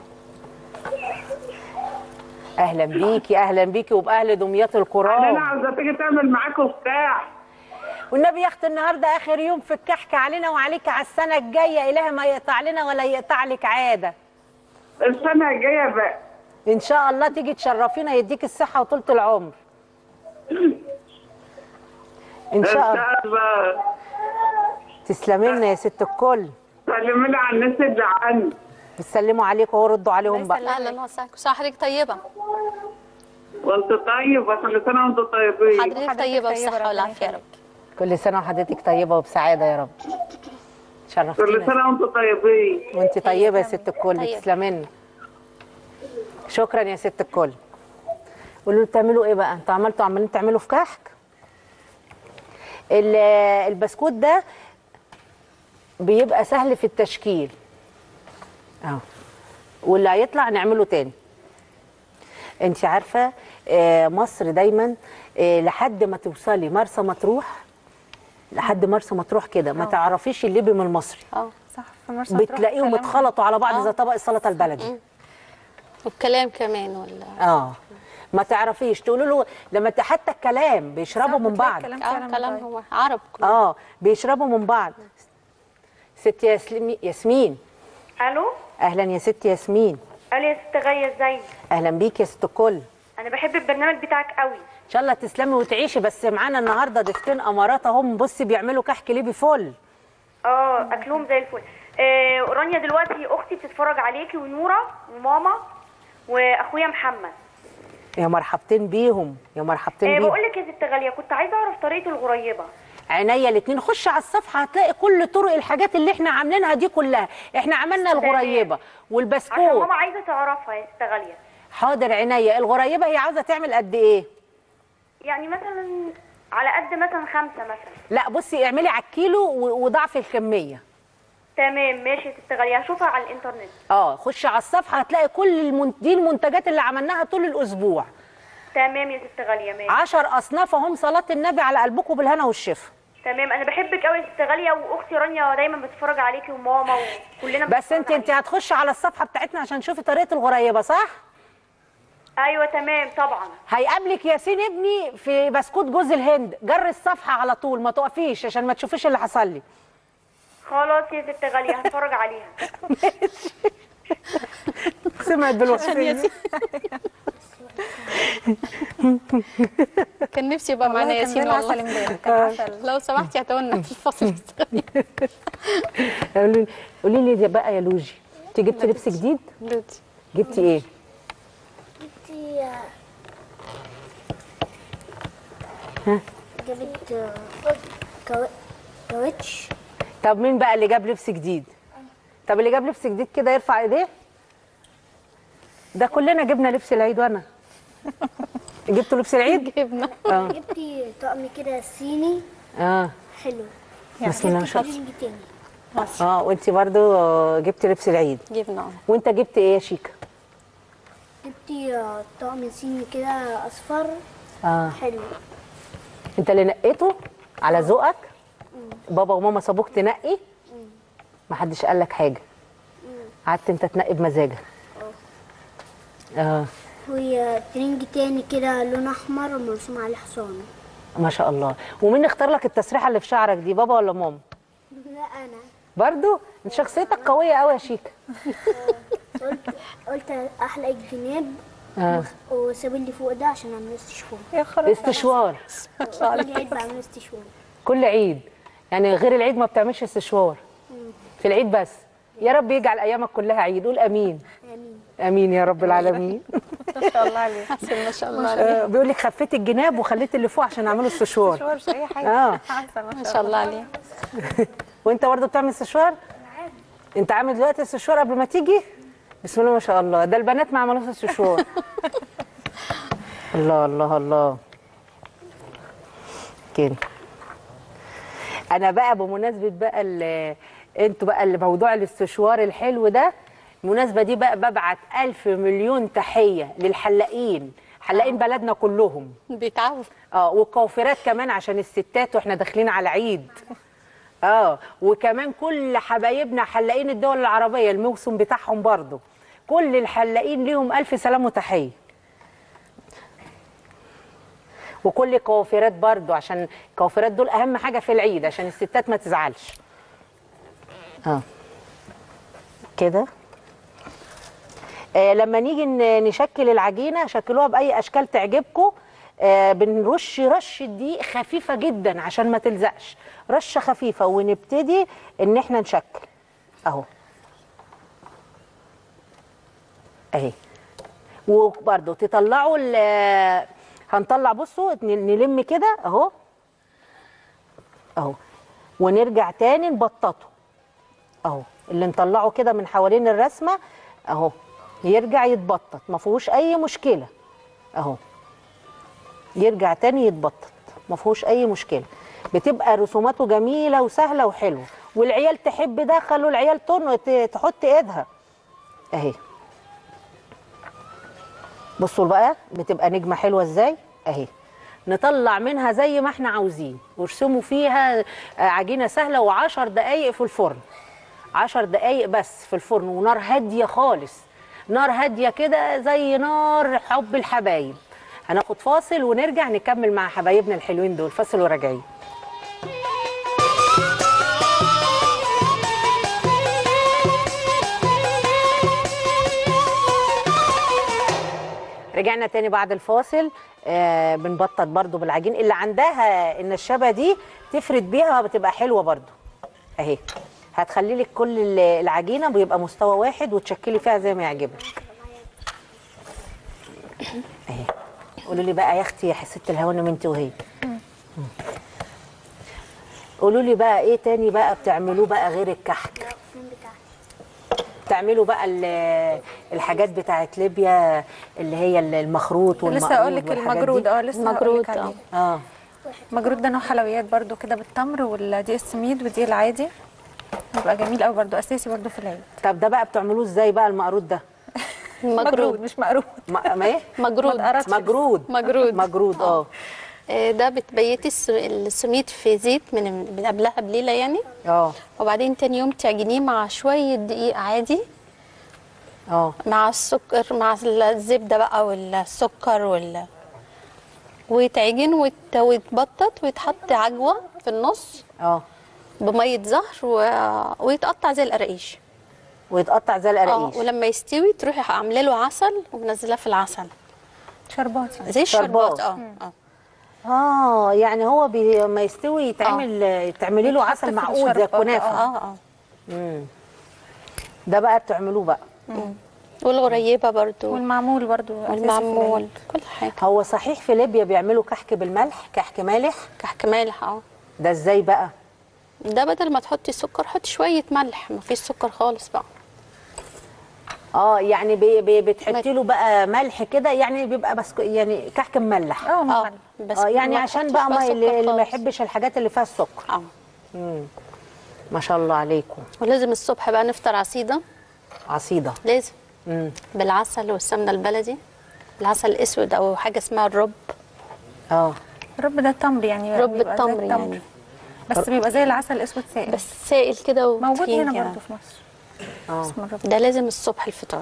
اهلا بيكي اهلا بيكي وباهل دمياط انا الكرام عاوزه تيجي تعمل معاكم فتاح والنبي يا اختي النهارده اخر يوم في الكحك علينا وعليك على السنه الجايه اله ما يقطع لنا ولا يقطع لك عاده السنه الجايه بقى ان شاء الله تيجي تشرفينا يديك الصحه وطولة العمر ان ان شاء الله شاء الله تسلمي لنا يا ست الكل سلمي لي على الناس اللي عني بيسلموا عليكم وهو ردوا عليهم بقى اهلا وسهلا كل سنه حضرتك طيبه وانت طيب وكل سنه وانتم طيبين حضرتك حضرتك طيبه طيبة، والصحه ربنا والعافيه يا رب كل سنه وحضرتك طيبه وبسعاده يا رب كل شرفتينا سنه وانتم طيبين وانت طيبه يا ست الكل طيب. تسلمي لنا شكرا يا ست الكل قولوا لي بتعملوا ايه بقى انتوا عملتوا عمالين تعملوا في كحك ال- البسكوت ده بيبقى سهل في التشكيل اهو واللي هيطلع نعمله تاني انت عارفه آه، مصر دايما آه، لحد ما توصلي مرسى مطروح لحد مرسى مطروح كده ما تعرفيش اللبن المصري اه صح في مرسى مطروح بتلاقيهم كلام- اتخلطوا على بعض آه. زي طبق السلطه البلدي والكلام كمان ولا اه ما تعرفيش تقولوا له لما ت- حتى الكلام بيشربوا من بتلاقي بعض الكلام اه فعلا كلام متغير. هو عرب كله اه بيشربوا من بعض ست ياسمين ياسمين الو اهلا يا ست ياسمين قال يا ست غايه ازاي اهلا بيك يا ست الكل انا بحب البرنامج بتاعك قوي ان شاء الله تسلمي وتعيشي بس معانا النهارده ضيفتين امارات اهم بصي بيعملوا كحك ليبي فل اه اكلهم زي الفل آه رانيا دلوقتي اختي بتتفرج عليكي ونوره وماما واخويا محمد يا مرحبتين بيهم يا مرحبتين آه بيهم بقول لك يا ست غاليه كنت عايزه اعرف طريقه الغريبه عينيا الاتنين خش على الصفحه هتلاقي كل طرق الحاجات اللي احنا عاملينها دي كلها احنا عملنا تمام. الغريبه عشان والبسكوت ماما عايزه تعرفها يا ست غاليه حاضر عينيا الغريبه هي عاوزه تعمل قد ايه يعني مثلا على قد مثلا خمسه مثلا لا بصي اعملي على الكيلو و- وضعفي الكميه تمام ماشي يا ست غاليه هشوفها على الانترنت اه خش على الصفحه هتلاقي كل المن... دي المنتجات اللي عملناها طول الاسبوع تمام يا ست غاليه ماشي عشر اصناف هم صلاه النبي على قلبكم بالهنا والشفا تمام انا بحبك قوي يا ست غاليه واختي رانيا دايما بتتفرج عليكي وماما وكلنا بس بنتفرج انت انت عليكي. هتخشي على الصفحه بتاعتنا عشان تشوفي طريقه الغريبه صح ايوه تمام طبعا هيقابلك ياسين ابني في بسكوت جوز الهند جر الصفحه على طول ما تقفيش عشان ما تشوفيش اللي حصل لي خلاص يا ست غاليه هتفرج عليها سمعت دلوقتي كان نفسي يبقى معانا والله كان ياسين زي العسل والله امبارح كان عسل لو سمحتي هتقولنا في الفصل قولي قولي لي دي بقى يا لوجي انت جبتي لبس جديد جبتي ايه جبت كاو- كاوتش طب مين بقى اللي جاب لبس جديد طب اللي جاب لبس جديد كده يرفع ايديه ده كلنا جبنا لبس العيد وانا جبتوا لبس العيد جبنا اه جبت طقم كده صيني اه حلو بسم الله ما شاء الله جبت تاني اه وانت برضو آه، جبتي لبس العيد جبنا اه وانت جبت ايه يا شيكا جبت طقم صيني كده اصفر اه حلو انت اللي نقيته على ذوقك بابا وماما سابوك تنقي ما حدش قال لك حاجه قعدت انت تنقي بمزاجك اه وهي ترنج تاني كده لون احمر ومرسوم عليه حصان ما شاء الله ومين اختار لك التسريحه اللي في شعرك دي بابا ولا ماما لا انا برضو انت شخصيتك قويه قوي يا شيكا قلت قلت احلق الجناب اه وساب اللي فوق ده عشان اعمل استشوار يا خلاص استشوار كل عيد بعمل استشوار كل عيد يعني غير العيد ما بتعملش استشوار في العيد بس يا رب يجعل ايامك كلها عيد قول امين امين امين يا رب العالمين ما شاء الله عليه حسن ما شاء الله عليه آه، بيقول لك خفيت الجناب وخليت اللي فوق عشان اعمله استشوار مشوار مش اي حاجه اه حسن ما شاء الله عليه وانت برضه بتعمل استشوار انت عامل دلوقتي استشوار قبل ما تيجي بسم الله ما شاء الله ده البنات ما عملوش استشوار الله الله الله كده انا بقى بمناسبه بقى ال- انتوا بقى اللي موضوع الاستشوار الحلو ده المناسبه دي بقى ببعت الف مليون تحيه للحلاقين حلاقين بلدنا كلهم بيتعبوا اه والكوافيرات كمان عشان الستات واحنا داخلين على عيد اه وكمان كل حبايبنا حلاقين الدول العربيه الموسم بتاعهم برضو كل الحلاقين ليهم الف سلام وتحيه وكل الكوافيرات برضو عشان الكوافيرات دول اهم حاجه في العيد عشان الستات ما تزعلش اه كده آه لما نيجي ن- نشكل العجينه شكلوها باي اشكال تعجبكم آه بنرش رشه دقيق خفيفه جدا عشان ما تلزقش رشه خفيفه ونبتدي ان احنا نشكل اهو اهي وبرده تطلعوا ال- هنطلع بصوا ن- نلم كده اهو اهو ونرجع تاني نبططه اهو اللي نطلعه كده من حوالين الرسمه اهو يرجع يتبطط ما فيهوش اي مشكله اهو يرجع تاني يتبطط ما فيهوش اي مشكله بتبقى رسوماته جميله وسهله وحلوه والعيال تحب ده خلوا العيال تن- ت- تحط ايدها اهي بصوا بقى بتبقى نجمه حلوه ازاي اهي نطلع منها زي ما احنا عاوزين وارسموا فيها آه، عجينه سهله وعشر دقايق في الفرن عشر دقايق بس في الفرن ونار هاديه خالص نار هاديه كده زي نار حب الحبايب هناخد فاصل ونرجع نكمل مع حبايبنا الحلوين دول فاصل وراجعين رجعنا تاني بعد الفاصل آه بنبطط برضو بالعجين اللي عندها النشابه دي تفرد بيها بتبقى حلوه برضو اهي هتخلي لك كل ال- العجينه بيبقى مستوى واحد وتشكلي فيها زي ما يعجبك اهي قولوا لي بقى يا اختي يا ست الهوانم انت وهي قولوا لي بقى ايه تاني بقى بتعملوه بقى غير الكحك بتعملوا بقى ال- الحاجات بتاعت ليبيا اللي هي المخروط والمقروض لسه اقول لك والحاجات المجرود دي؟ اه لسه مجرود، هقولك عليه. اه. اه المجرود ده نوع حلويات برضو كده بالتمر والدقيق السميد ودي العادي بيبقى جميل قوي برضو اساسي برضو في العيد طب ده بقى بتعملوه ازاي بقى المقروض ده مجرود مش مقروض ما ما ايه مجرود متقرطش. مجرود مجرود. مجرود اه آه، ده بتبيتي الس- السميد في زيت من من قبلها بليله يعني اه وبعدين تاني يوم تعجنيه مع شويه دقيق عادي اه مع السكر مع الزبده بقى والسكر وال ويتعجن ويت- ويتبطط ويتحط عجوه في النص اه بميه زهر و... ويتقطع زي القراقيش ويتقطع زي اه القراقيش ولما يستوي تروحي عامله له عسل ومنزلاه في العسل شربات يعني زي الشربات شربات. اه اه اه يعني هو بي... ما يستوي يتعمل تعملي له يتحط عسل في معقود زي الشربات، الكنافه اه اه امم ده بقى بتعملوه بقى والغريبه برضو والمعمول برضو أساسي في والمعمول العيد. كل حاجه هو صحيح في ليبيا بيعملوا كحك بالملح كحك مالح كحك مالح اه ده ازاي بقى ده بدل ما تحطي سكر حطي شويه ملح ما فيش سكر خالص بقى اه يعني بي... بي... بتحطي له بقى ملح كده يعني بيبقى بس يعني كحك مملح اه اه ممل. بس اه يعني ما عشان تحطيش بقى ما سكر اللي, اللي ما خالص. يحبش الحاجات اللي فيها السكر اه ما شاء الله عليكم ولازم الصبح بقى نفطر عصيده عصيده لازم امم بالعسل والسمنه البلدي العسل الاسود او حاجه اسمها الرب اه الرب ده التمر يعني رب بيبقى زي التمر يعني بس بيبقى زي العسل الاسود سائل بس سائل كده موجود وتخين هنا كده. برضو في مصر اه اسمه الرب ده لازم الصبح الفطار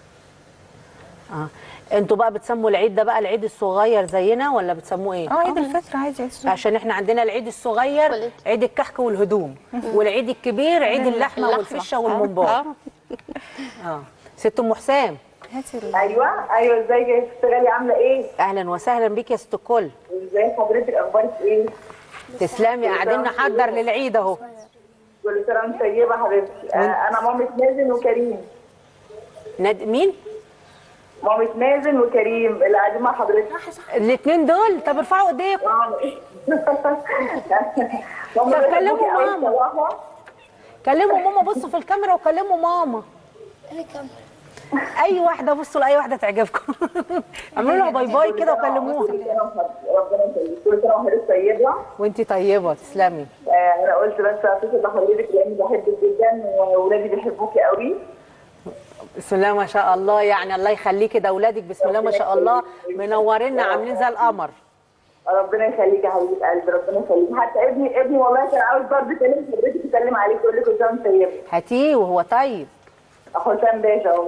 اه انتوا بقى بتسموا العيد ده بقى العيد الصغير زينا ولا بتسموه ايه اه عيد الفطر عادي عيد الصبح. عشان احنا عندنا العيد الصغير والعيد. عيد الكحك والهدوم والعيد الكبير عيد اللحمه اللحمة. والفشه آه. والممبار آه. اه ست ام حسام هاتي ال- ايوه ايوه ازيك يا ست غالي عامله ايه؟ اهلا وسهلا بيك يا ست الكل ازاي حضرتك اخبارك ايه؟ تسلمي قاعدين نحضر للعيد اهو كل سنه وانت طيبه حبيبتي آه انا مامة مازن وكريم ناد... مين مامة مازن وكريم اللي قاعدين مع حضرتك الاثنين دول طب ارفعوا ايديكم ماما طب بتحبوكي كلموا قوي ماما. بصراحة. كلموا ماما بصوا في الكاميرا وكلموا ماما اي واحده بصوا لاي واحده تعجبكم اعملوا لها باي باي كده وكلموها كل سنة وحضرتك- ربنا يخليك كل سنة وحضرتك طيبة وانتي طيبه تسلمي آه، انا قلت بس اتصل بحضرتك لاني بحبك جدا واولادي بيحبوكي قوي بسم الله ما شاء الله يعني الله يخليكي ده اولادك بسم الله ما شاء الله منورينا عاملين زي القمر ربنا يخليك يا حبيبه قلبي ربنا يخليك حتى ابني ابني والله كان عاوز برضه يكلم حضرتك يسلم عليك يقول لك كل سنه وانت طيبه هاتيه وهو طيب حسام باشا اهو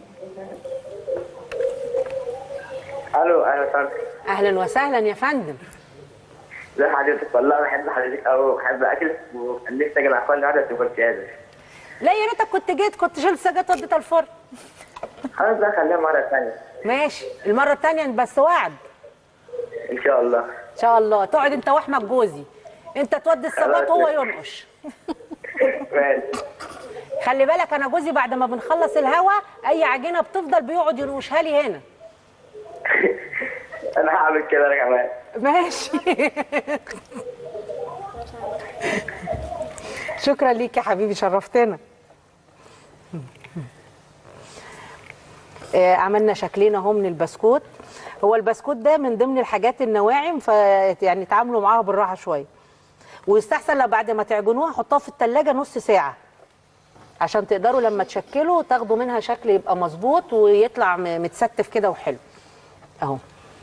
الو اهلا وسهلا اهلا وسهلا يا فندم ازي حضرتك والله بحب حضرتك قوي وبحب اكلك وكان نفسي اجي مع كل واحده بس ما كنتش قادر لا يا ريتك كنت جيت كنت شلت سجاد وديتها الفرن خلاص بقى خليها مره ثانيه ماشي المره الثانيه بس وعد ان شاء الله ان شاء الله تقعد انت واحمد جوزي انت تودي السجاد هو ينقش ماشي خلي بالك انا جوزي بعد ما بنخلص الهوا اي عجينه بتفضل بيقعد ينقشها لي هنا انا هعمل كده انا كمان ماشي شكرا ليك يا حبيبي شرفتنا آه، عملنا شكلين اهو من البسكوت هو البسكوت ده من ضمن الحاجات النواعم ف يعني تعاملوا معاها بالراحه شويه ويستحسن لو بعد ما تعجنوها حطوها في التلاجة نص ساعه عشان تقدروا لما تشكلوا تاخدوا منها شكل يبقى مظبوط ويطلع م- متستف كده وحلو اهو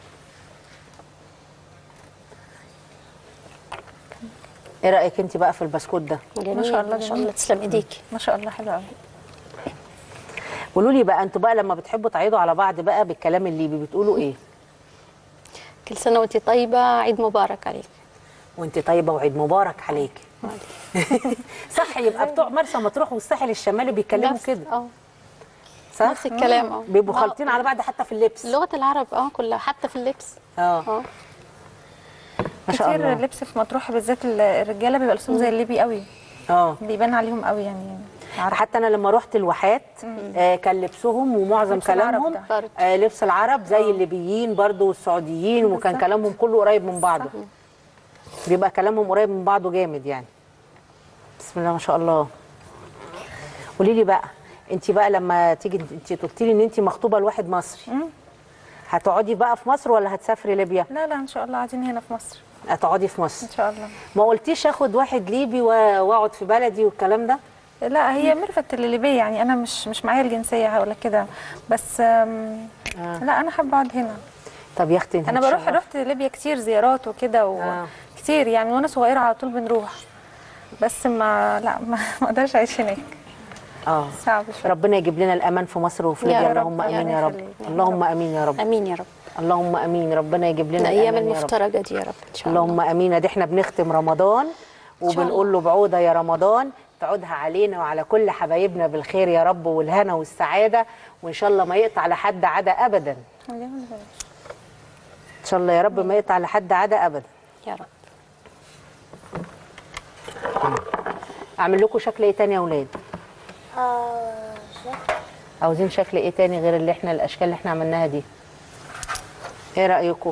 ايه رايك انت بقى في البسكوت ده جميل ما شاء الله ما شاء الله جميل. تسلم ايديكي ما شاء الله حلو قوي قولوا لي بقى انتوا بقى لما بتحبوا تعيدوا على بعض بقى بالكلام الليبي بتقولوا ايه كل سنه وانت طيبه عيد مبارك عليك وانت طيبه وعيد مبارك عليكي صح يبقى بتوع مرسى مطروح والساحل الشمالي بيتكلموا نفس- كده اه صح نفس الكلام اه بيبقوا آه. خالطين على بعض حتى في اللبس لغه العرب اه كلها حتى في اللبس اه اه ما شاء كتير الله اللبس في مطروح بالذات ال- الرجاله بيبقى لبسهم زي الليبي قوي اه بيبان عليهم قوي يعني عرب. حتى انا لما رحت الواحات آه كان لبسهم ومعظم لبس العرب كلامهم ده. برضه. آه لبس العرب زي الليبيين برضو والسعوديين وكان كلامهم كله قريب من بعضه بيبقى كلامهم قريب من بعضه جامد يعني بسم الله ما شاء الله قولي لي بقى انت بقى لما تيجي انت قلت لي ان انت مخطوبه لواحد مصري هتقعدي بقى في مصر ولا هتسافري ليبيا لا لا ان شاء الله قاعدين هنا في مصر هتقعدي في مصر ان شاء الله ما قلتيش اخد واحد ليبي و- واقعد في بلدي والكلام ده لا هي ميرفت اللي ليبيه يعني انا مش مش معايا الجنسيه ولا كده بس آم، لا انا حابه اقعد هنا طب يا اختي انا بروح رحت ليبيا كتير زيارات وكده آه. وكتير يعني وانا صغيره على طول بنروح بس ما لا ما ما اقدرش اعيش هناك اه صعب شويه ربنا يجيب لنا الامان في مصر وفي يا ليبيا رب، اللهم يا امين رب يا رب يخليك. اللهم امين يا رب امين يا رب اللهم امين ربنا يجيب لنا الايام الأمان يا رب. المفترجه دي يا رب ان شاء الله اللهم امين دي احنا بنختم رمضان وبنقول له بعوده يا رمضان تعودها علينا وعلى كل حبايبنا بالخير يا رب والهنا والسعاده وان شاء الله ما يقطع لحد عدا ابدا ان شاء الله يا رب ما يقطع لحد عدا ابدا يا رب اعمل لكم شكل ايه تاني يا اولاد آه شكل عاوزين شكل ايه تاني غير اللي احنا الاشكال اللي احنا عملناها دي ايه رايكم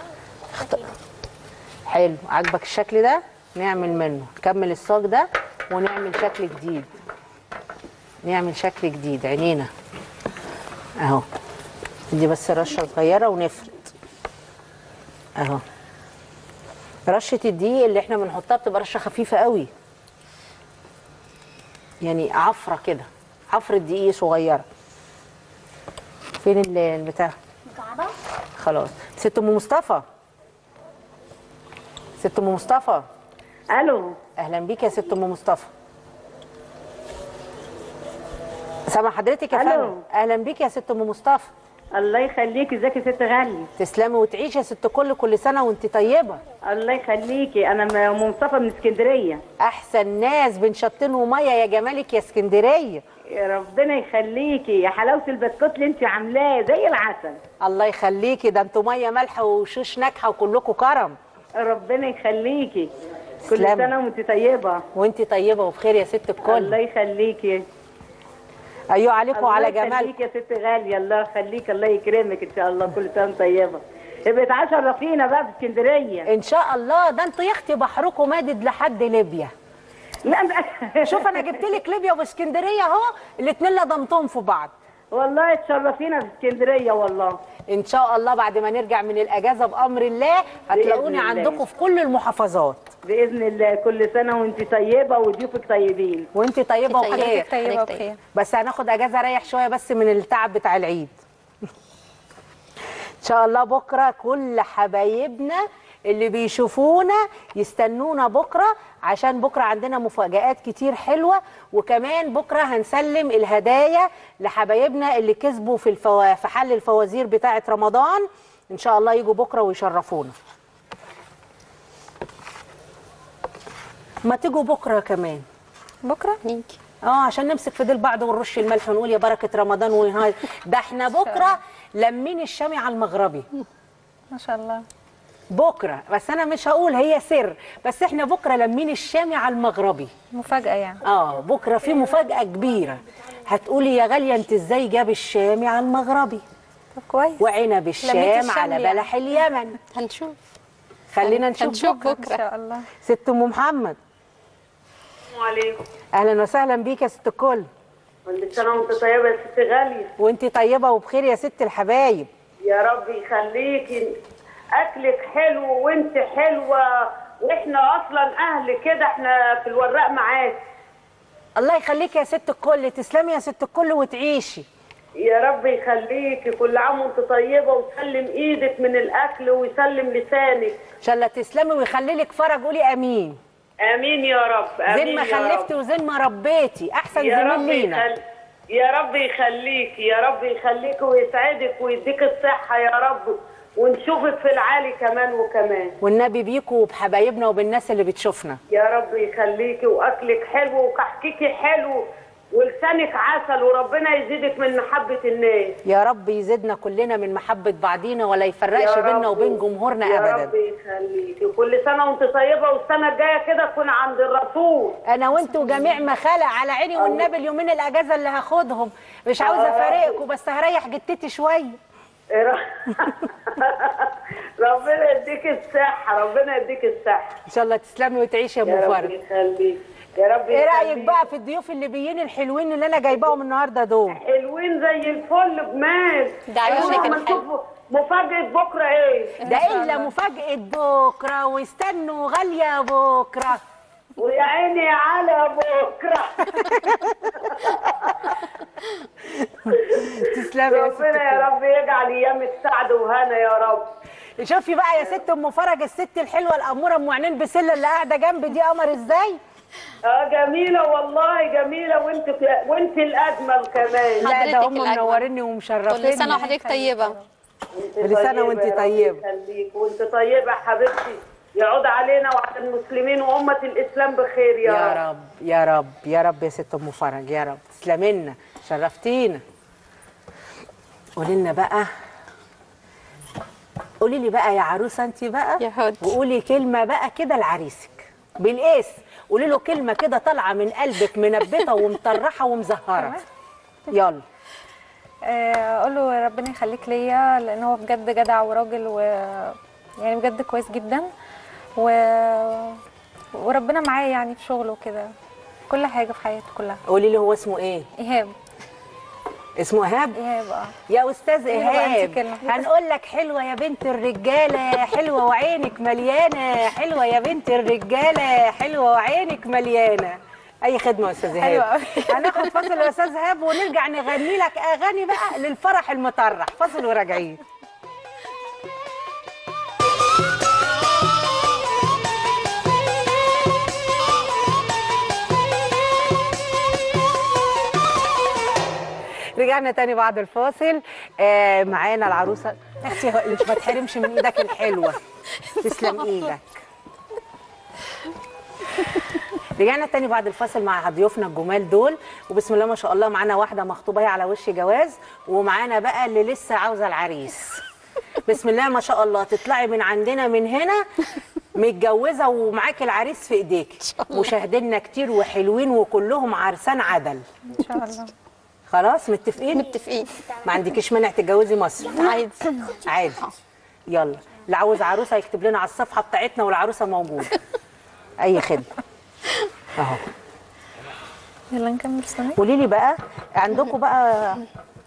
حلو عاجبك الشكل ده نعمل منه نكمل الصاج ده ونعمل شكل جديد نعمل شكل جديد عينينا اهو دي بس رشه صغيره ونفرد اهو رشه الدقيق اللي احنا بنحطها بتبقى رشه خفيفه قوي يعني عفره كده عفره دقيق صغيره فين ال- البتاع مكعبة خلاص ست ام مصطفى ست ام مصطفى الو اهلا بيك يا ست ام مصطفى سامع حضرتك يا ألو. فندم اهلا بيك يا ست ام مصطفى الله يخليكي ازيك يا ست غالي تسلمي وتعيشي يا ست كل كل سنه وانت طيبه الله يخليكي انا ام مصطفى من اسكندريه احسن ناس بين شطين وميه يا جمالك يا اسكندريه يا ربنا يخليكي يا حلاوه البسكوت اللي انت عاملاه زي العسل الله يخليكي ده انتوا ميه مالحه وشوش ناجحه وكلكم كرم ربنا يخليكي كل تسلمي. سنه وانت طيبه وانت طيبه وبخير يا ست الكل الله يخليكي ايوه عليكم وعلى الله جمال يخليك يا ست غالية الله يخليك الله يكرمك ان شاء الله كل سنة وأنت طيبة ابقي تعالي رفينا بقى في اسكندرية ان شاء الله ده انتوا يا اختي بحركم مادد لحد ليبيا لا لا شوف انا جبت لك ليبيا واسكندريه اهو الاثنين لضمتهم في بعض والله تشرفينا في اسكندرية والله ان شاء الله بعد ما نرجع من الاجازه بامر الله هتلاقوني الله. عندكم في كل المحافظات بإذن الله كل سنة وأنت طيبة وضيوفك طيبين وانت طيبه طيبة. وبخير حضرتك طيبه حضرتك وبخير بس هناخد اجازه اريح شويه بس من التعب بتاع العيد ان شاء الله بكره كل حبايبنا اللي بيشوفونا يستنونا بكره عشان بكره عندنا مفاجآت كتير حلوه وكمان بكره هنسلم الهدايا لحبايبنا اللي كسبوا في الفوا... في حل الفوازير بتاعه رمضان ان شاء الله يجوا بكره ويشرفونا ما تيجوا بكره كمان بكره نيجي اه عشان نمسك في ديل بعض ونرش الملح ونقول يا بركه رمضان ونهاية ده احنا بكره لمين الشامي على المغربي ما شاء الله بكره بس انا مش هقول هي سر بس احنا بكره لمين الشامي على المغربي مفاجاه يعني اه بكره في مفاجاه كبيره هتقولي يا غاليه انت ازاي جاب الشامي على المغربي طب كويس وعنب الشام الشام على يعني. بلح اليمن هنشوف خلينا نشوف هنشوف بكره ان بكره شاء الله ست ام محمد عليكم اهلا وسهلا بيك يا ست الكل كل سنة وأنت طيبة يا ست غالية وانت طيبه وبخير يا ست الحبايب يا رب يخليكي أكلك حلو وأنت حلوة وإحنا أصلا أهل كده إحنا في الوراق معاك الله يخليك يا ست الكل تسلمي يا ست الكل وتعيشي يا رب يخليكي كل عام وانت طيبه وسلم ايدك من الاكل ويسلم لسانك ان شاء الله تسلمي ويخلي لك فرج قولي امين امين يا رب امين زين ما يا خلفتي رب. وزين ما ربيتي احسن يا رب زميل لينا يخل... يا رب يخليك يا رب يخليك ويسعدك ويديك الصحه يا رب ونشوفك في العالي كمان وكمان والنبي بيكوا وبحبايبنا وبالناس اللي بتشوفنا يا رب يخليكي واكلك حلو وكحكيكي حلو ولسانك عسل وربنا يزيدك من محبه الناس يا رب يزيدنا كلنا من محبه بعضينا ولا يفرقش يا بيننا رب. وبين جمهورنا يا ابدا رب يخليكي كل سنه وانت طيبه والسنه الجايه كده تكون عند الرسول انا وانت وجميع ما خلق على عيني والنبي اليومين الاجازه اللي هاخدهم مش عاوزه افارقكم بس هريح جتتي شويه ربنا يديك الصحة ربنا يديك الصحة ان شاء الله تسلمي وتعيشي يا يا ام رب فرج يخليك يا رب ايه رايك يخليك. بقى في الضيوف اللي بيين الحلوين اللي انا جايباهم النهارده دول حلوين زي الفل بمال ده عيونك أيوة، ما الحلو. نشوف مفاجأة بكرة ايه ده الا مفاجاه بكره واستنوا غاليه بكره ويا عيني على بكرة تسلمي يا ست ربنا يا رب يجعل ايام سعد وهنا يا رب شوفي بقى يا ست ام فرج الست الحلوه الاموره ام عينين بسله اللي قاعده جنبي دي قمر ازاي اه جميلة والله جميلة وانت وانت الاجمل كمان لا ده حضرتك هم الأجمل. منوريني ومشرفيني كل سنه وحضرتك طيبه كل سنة وانت يا رب طيبة. يخليك وانت طيبة يا حبيبتي يعود علينا وعلى المسلمين وأمة الإسلام بخير يا, يا رب يا رب يا رب يا ست ام فرج يا رب تسلمي لنا شرفتينا قولي لنا بقى قولي لي بقى يا عروسه انت بقى يا حودي. وقولي كلمه بقى كده لعريسك بالقيس قولي له كلمه كده طالعه من قلبك منبته ومطرحه ومزهره يلا آه، اقول له ربنا يخليك ليا لان هو بجد جدع وراجل و يعني بجد كويس جدا و... وربنا معاه يعني في شغله وكده كل حاجه في حياته كلها قولي لي هو اسمه ايه ايهاب اسمه ايهاب ايهاب اه يا استاذ قولي بقى انت ايهاب كلمة. هنقول لك حلوه يا بنت الرجاله حلوه وعينك مليانه حلوه يا بنت الرجاله حلوه وعينك مليانه اي خدمه يا استاذ حلوة ايهاب أوي. هناخد فاصل يا استاذ ايهاب ونرجع نغني لك اغاني بقى للفرح المطرح فاصل وراجعين رجعنا تاني بعد الفاصل آه معانا العروسه اختي هو- مش ما تحرمش من ايدك الحلوه تسلم ايدك رجعنا تاني بعد الفاصل مع ضيوفنا الجمال دول وبسم الله ما شاء الله معانا واحده مخطوبه هي على وش جواز ومعانا بقى اللي لسه عاوزه العريس بسم الله ما شاء الله تطلعي من عندنا من هنا متجوزه ومعاكي العريس في ايديك مشاهدينا كتير وحلوين وكلهم عرسان عدل ان شاء الله خلاص متفقين متفقين ما عندكيش مانع تتجوزي مصر عادي عادي يلا اللي عاوز عروسه يكتب لنا على الصفحه بتاعتنا والعروسه موجوده اي خدمه اهو يلا نكمل سنة قولي لي بقى عندكم بقى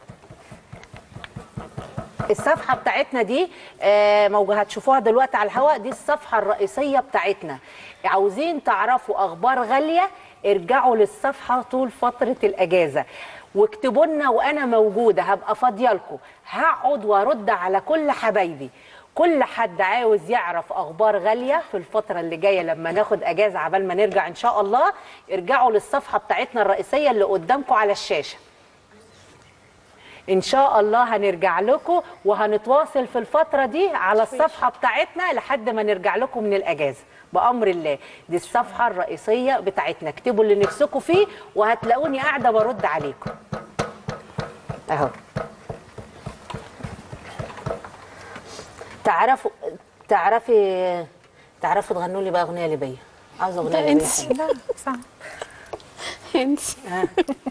الصفحه بتاعتنا دي آه، موجود هتشوفوها دلوقتي على الهواء دي الصفحه الرئيسيه بتاعتنا عاوزين تعرفوا اخبار غاليه ارجعوا للصفحه طول فتره الاجازه واكتبوا لنا وانا موجوده هبقى فاضيه لكم هقعد وارد على كل حبايبي كل حد عاوز يعرف اخبار غاليه في الفتره اللي جايه لما ناخد اجازه عبال ما نرجع ان شاء الله ارجعوا للصفحه بتاعتنا الرئيسيه اللي قدامكم على الشاشه ان شاء الله هنرجع لكم وهنتواصل في الفتره دي على الصفحه بتاعتنا لحد ما نرجع لكم من الاجازه بامر الله دي الصفحه الرئيسيه بتاعتنا اكتبوا اللي نفسكم فيه وهتلاقوني قاعده برد عليكم اهو تعرفوا تعرفي تعرفوا تغنوا لي بقى اغنيه ليبيه عاوزه اغنيه ليبيه انسي. حلوة. لا صعب انسي ها.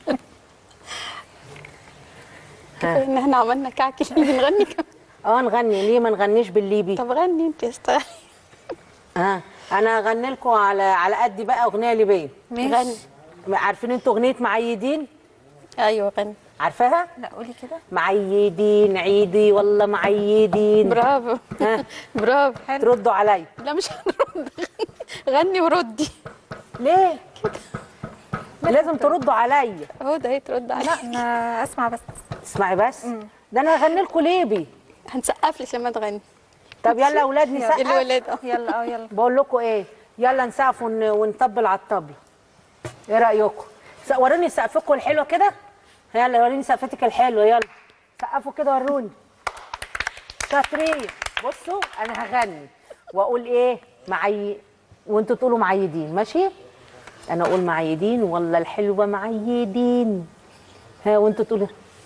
كفايه ان احنا عملنا كعك اللي بنغني كمان اه نغني ليه ما نغنيش بالليبي طب غني انت يا استاذ اه انا هغني لكم على على قد بقى اغنيه ليبيه غني عارفين انتوا اغنيه معيدين ايوه غني عارفاها لا قولي كده معيدين عيدي والله معيدين برافو ها برافو تردوا عليا لا مش هنرد غني وردي ليه لازم تردوا عليا اهو ده هي ترد عليا لا انا اسمع بس اسمعي بس ده انا هغني لكم ليبي هنسقف لك لما تغني طب يلا يا اولاد نسقف الولاد اه يلا اه يلا بقول لكم ايه يلا نسقف ون... ونطبل على الطبل ايه رايكم س- وروني سقفكم الحلوه كده يلا وريني سقفتك الحلوه يلا سقفوا كده وروني شاطرين بصوا انا هغني واقول ايه معي وانتوا تقولوا معيدين ماشي انا اقول معيدين والله الحلوه معيدين ها وانتوا تقولوا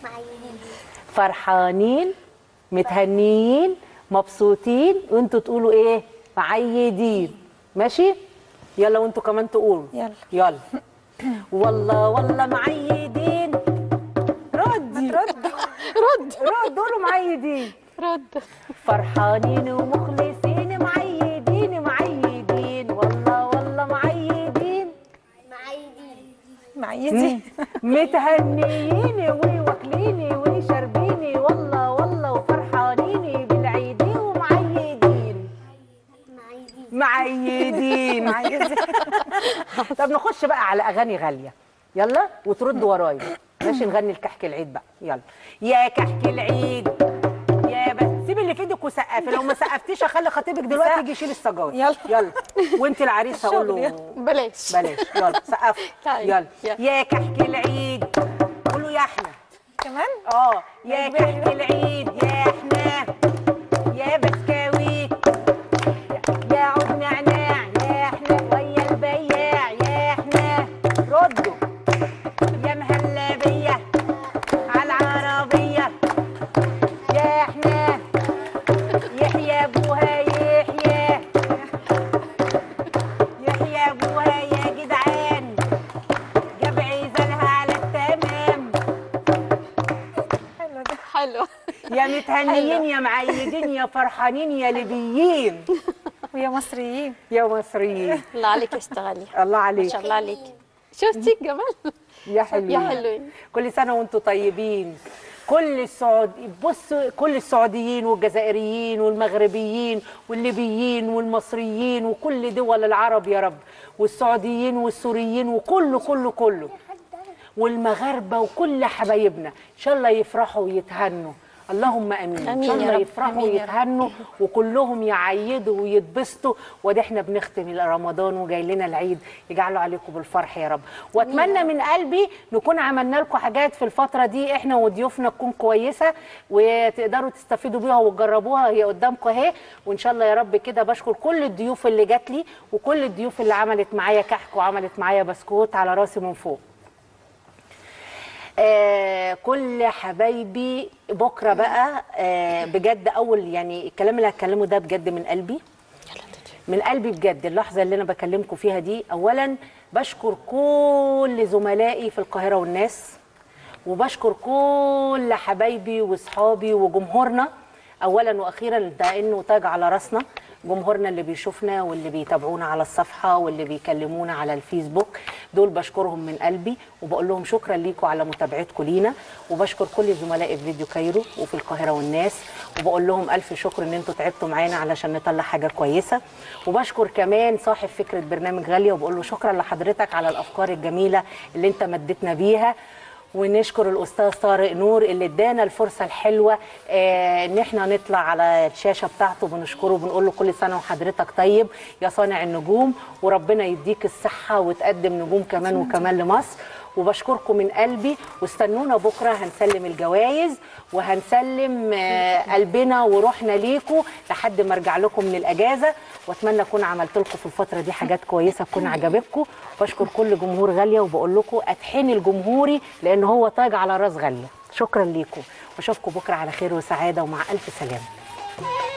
فرحانين متهنيين مبسوطين وانتوا تقولوا ايه معيدين ماشي يلا وانتوا كمان تقولوا يلا. يلا والله والله معيدين ردي رد رد رد قولوا معيدين رد فرحانين ومخلصين معيدين معيدين والله والله معيدين معيدي متهنيين وواكلين وشاربين والله والله وفرحانين بالعيد ومعيدين معيدين معيدين طب نخش بقى على اغاني غاليه يلا وتردوا ورايا ماشي نغني الكحك العيد بقى يلا يا كحك العيد يا بس سيبي اللي في ايدك وسقفي لو ما سقفتيش اخلي خطيبك دلوقتي يجي يشيل السجاير يلا. يلا وانت العريس هقول الشغل له بلاش بلاش يلا سقفوا طيب، يلا يلا. يا كحك العيد قولوا يا احنا كمان اه يا كحك العيد يا احنا يا بسكويت يا عود نعناع يا احنا ويا البياع يا احنا ردوا يا مهلبيه على العربيه يا احنا يحيى ابوها يحيى يحيى ابوها يا جدعان جاب عزلها على التمام حلو ده حلو يا متهنيين يا معيدين يا فرحانين يا ليبيين ويا مصريين يا مصريين الله عليك اشتغلي الله ما عليك شاء الله عليك شفتي الجمال يا حلوين يا حلوين كل سنه وانتم طيبين كل السعود بصوا كل السعوديين والجزائريين والمغربيين والليبيين والمصريين وكل دول العرب يا رب والسعوديين والسوريين وكله كله كله والمغاربه وكل حبايبنا ان شاء الله يفرحوا ويتهنوا اللهم امين ان آمين شاء يا الله رب. يفرحوا آمين يا رب. ويتهنوا وكلهم يعيدوا ويتبسطوا وده احنا بنختم رمضان وجاي لنا العيد يجعله عليكم بالفرح يا رب واتمنى من قلبي نكون عملنا لكم حاجات في الفتره دي احنا وضيوفنا تكون كويسه وتقدروا تستفيدوا بيها وتجربوها هي قدامكم اهي وان شاء الله يا رب كده بشكر كل الضيوف اللي جات لي وكل الضيوف اللي عملت معايا كحك وعملت معايا بسكوت على راسي من فوق آه كل حبايبي بكره بقى آه بجد اول يعني الكلام اللي هتكلمه ده بجد من قلبي من قلبي بجد اللحظه اللي انا بكلمكم فيها دي اولا بشكر كل زملائي في القاهره والناس وبشكر كل حبايبي واصحابي وجمهورنا اولا واخيرا ده انه تاج على راسنا جمهورنا اللي بيشوفنا واللي بيتابعونا على الصفحه واللي بيكلمونا على الفيسبوك دول بشكرهم من قلبي وبقول لهم شكرا ليكم على متابعتكم لينا وبشكر كل زملائي في فيديو كايرو وفي القاهره والناس وبقول لهم الف شكر ان انتوا تعبتوا معانا علشان نطلع حاجه كويسه وبشكر كمان صاحب فكره برنامج غاليه وبقول له شكرا لحضرتك على الافكار الجميله اللي انت مدتنا بيها ونشكر الاستاذ طارق نور اللي ادانا الفرصه الحلوه آه ان احنا نطلع على الشاشه بتاعته بنشكره وبنقول له كل سنه وحضرتك طيب يا صانع النجوم وربنا يديك الصحه وتقدم نجوم كمان وكمان لمصر وبشكركم من قلبي واستنونا بكره هنسلم الجوائز وهنسلم آه، قلبنا وروحنا ليكم لحد ما ارجع لكم من الاجازه واتمنى اكون عملت لكم في الفتره دي حاجات كويسه تكون عجبتكم بشكر كل جمهور غاليه وبقول لكم اطحني الجمهوري لان هو تاج على راس غاليه شكرا ليكم واشوفكم بكره على خير وسعاده ومع الف سلامه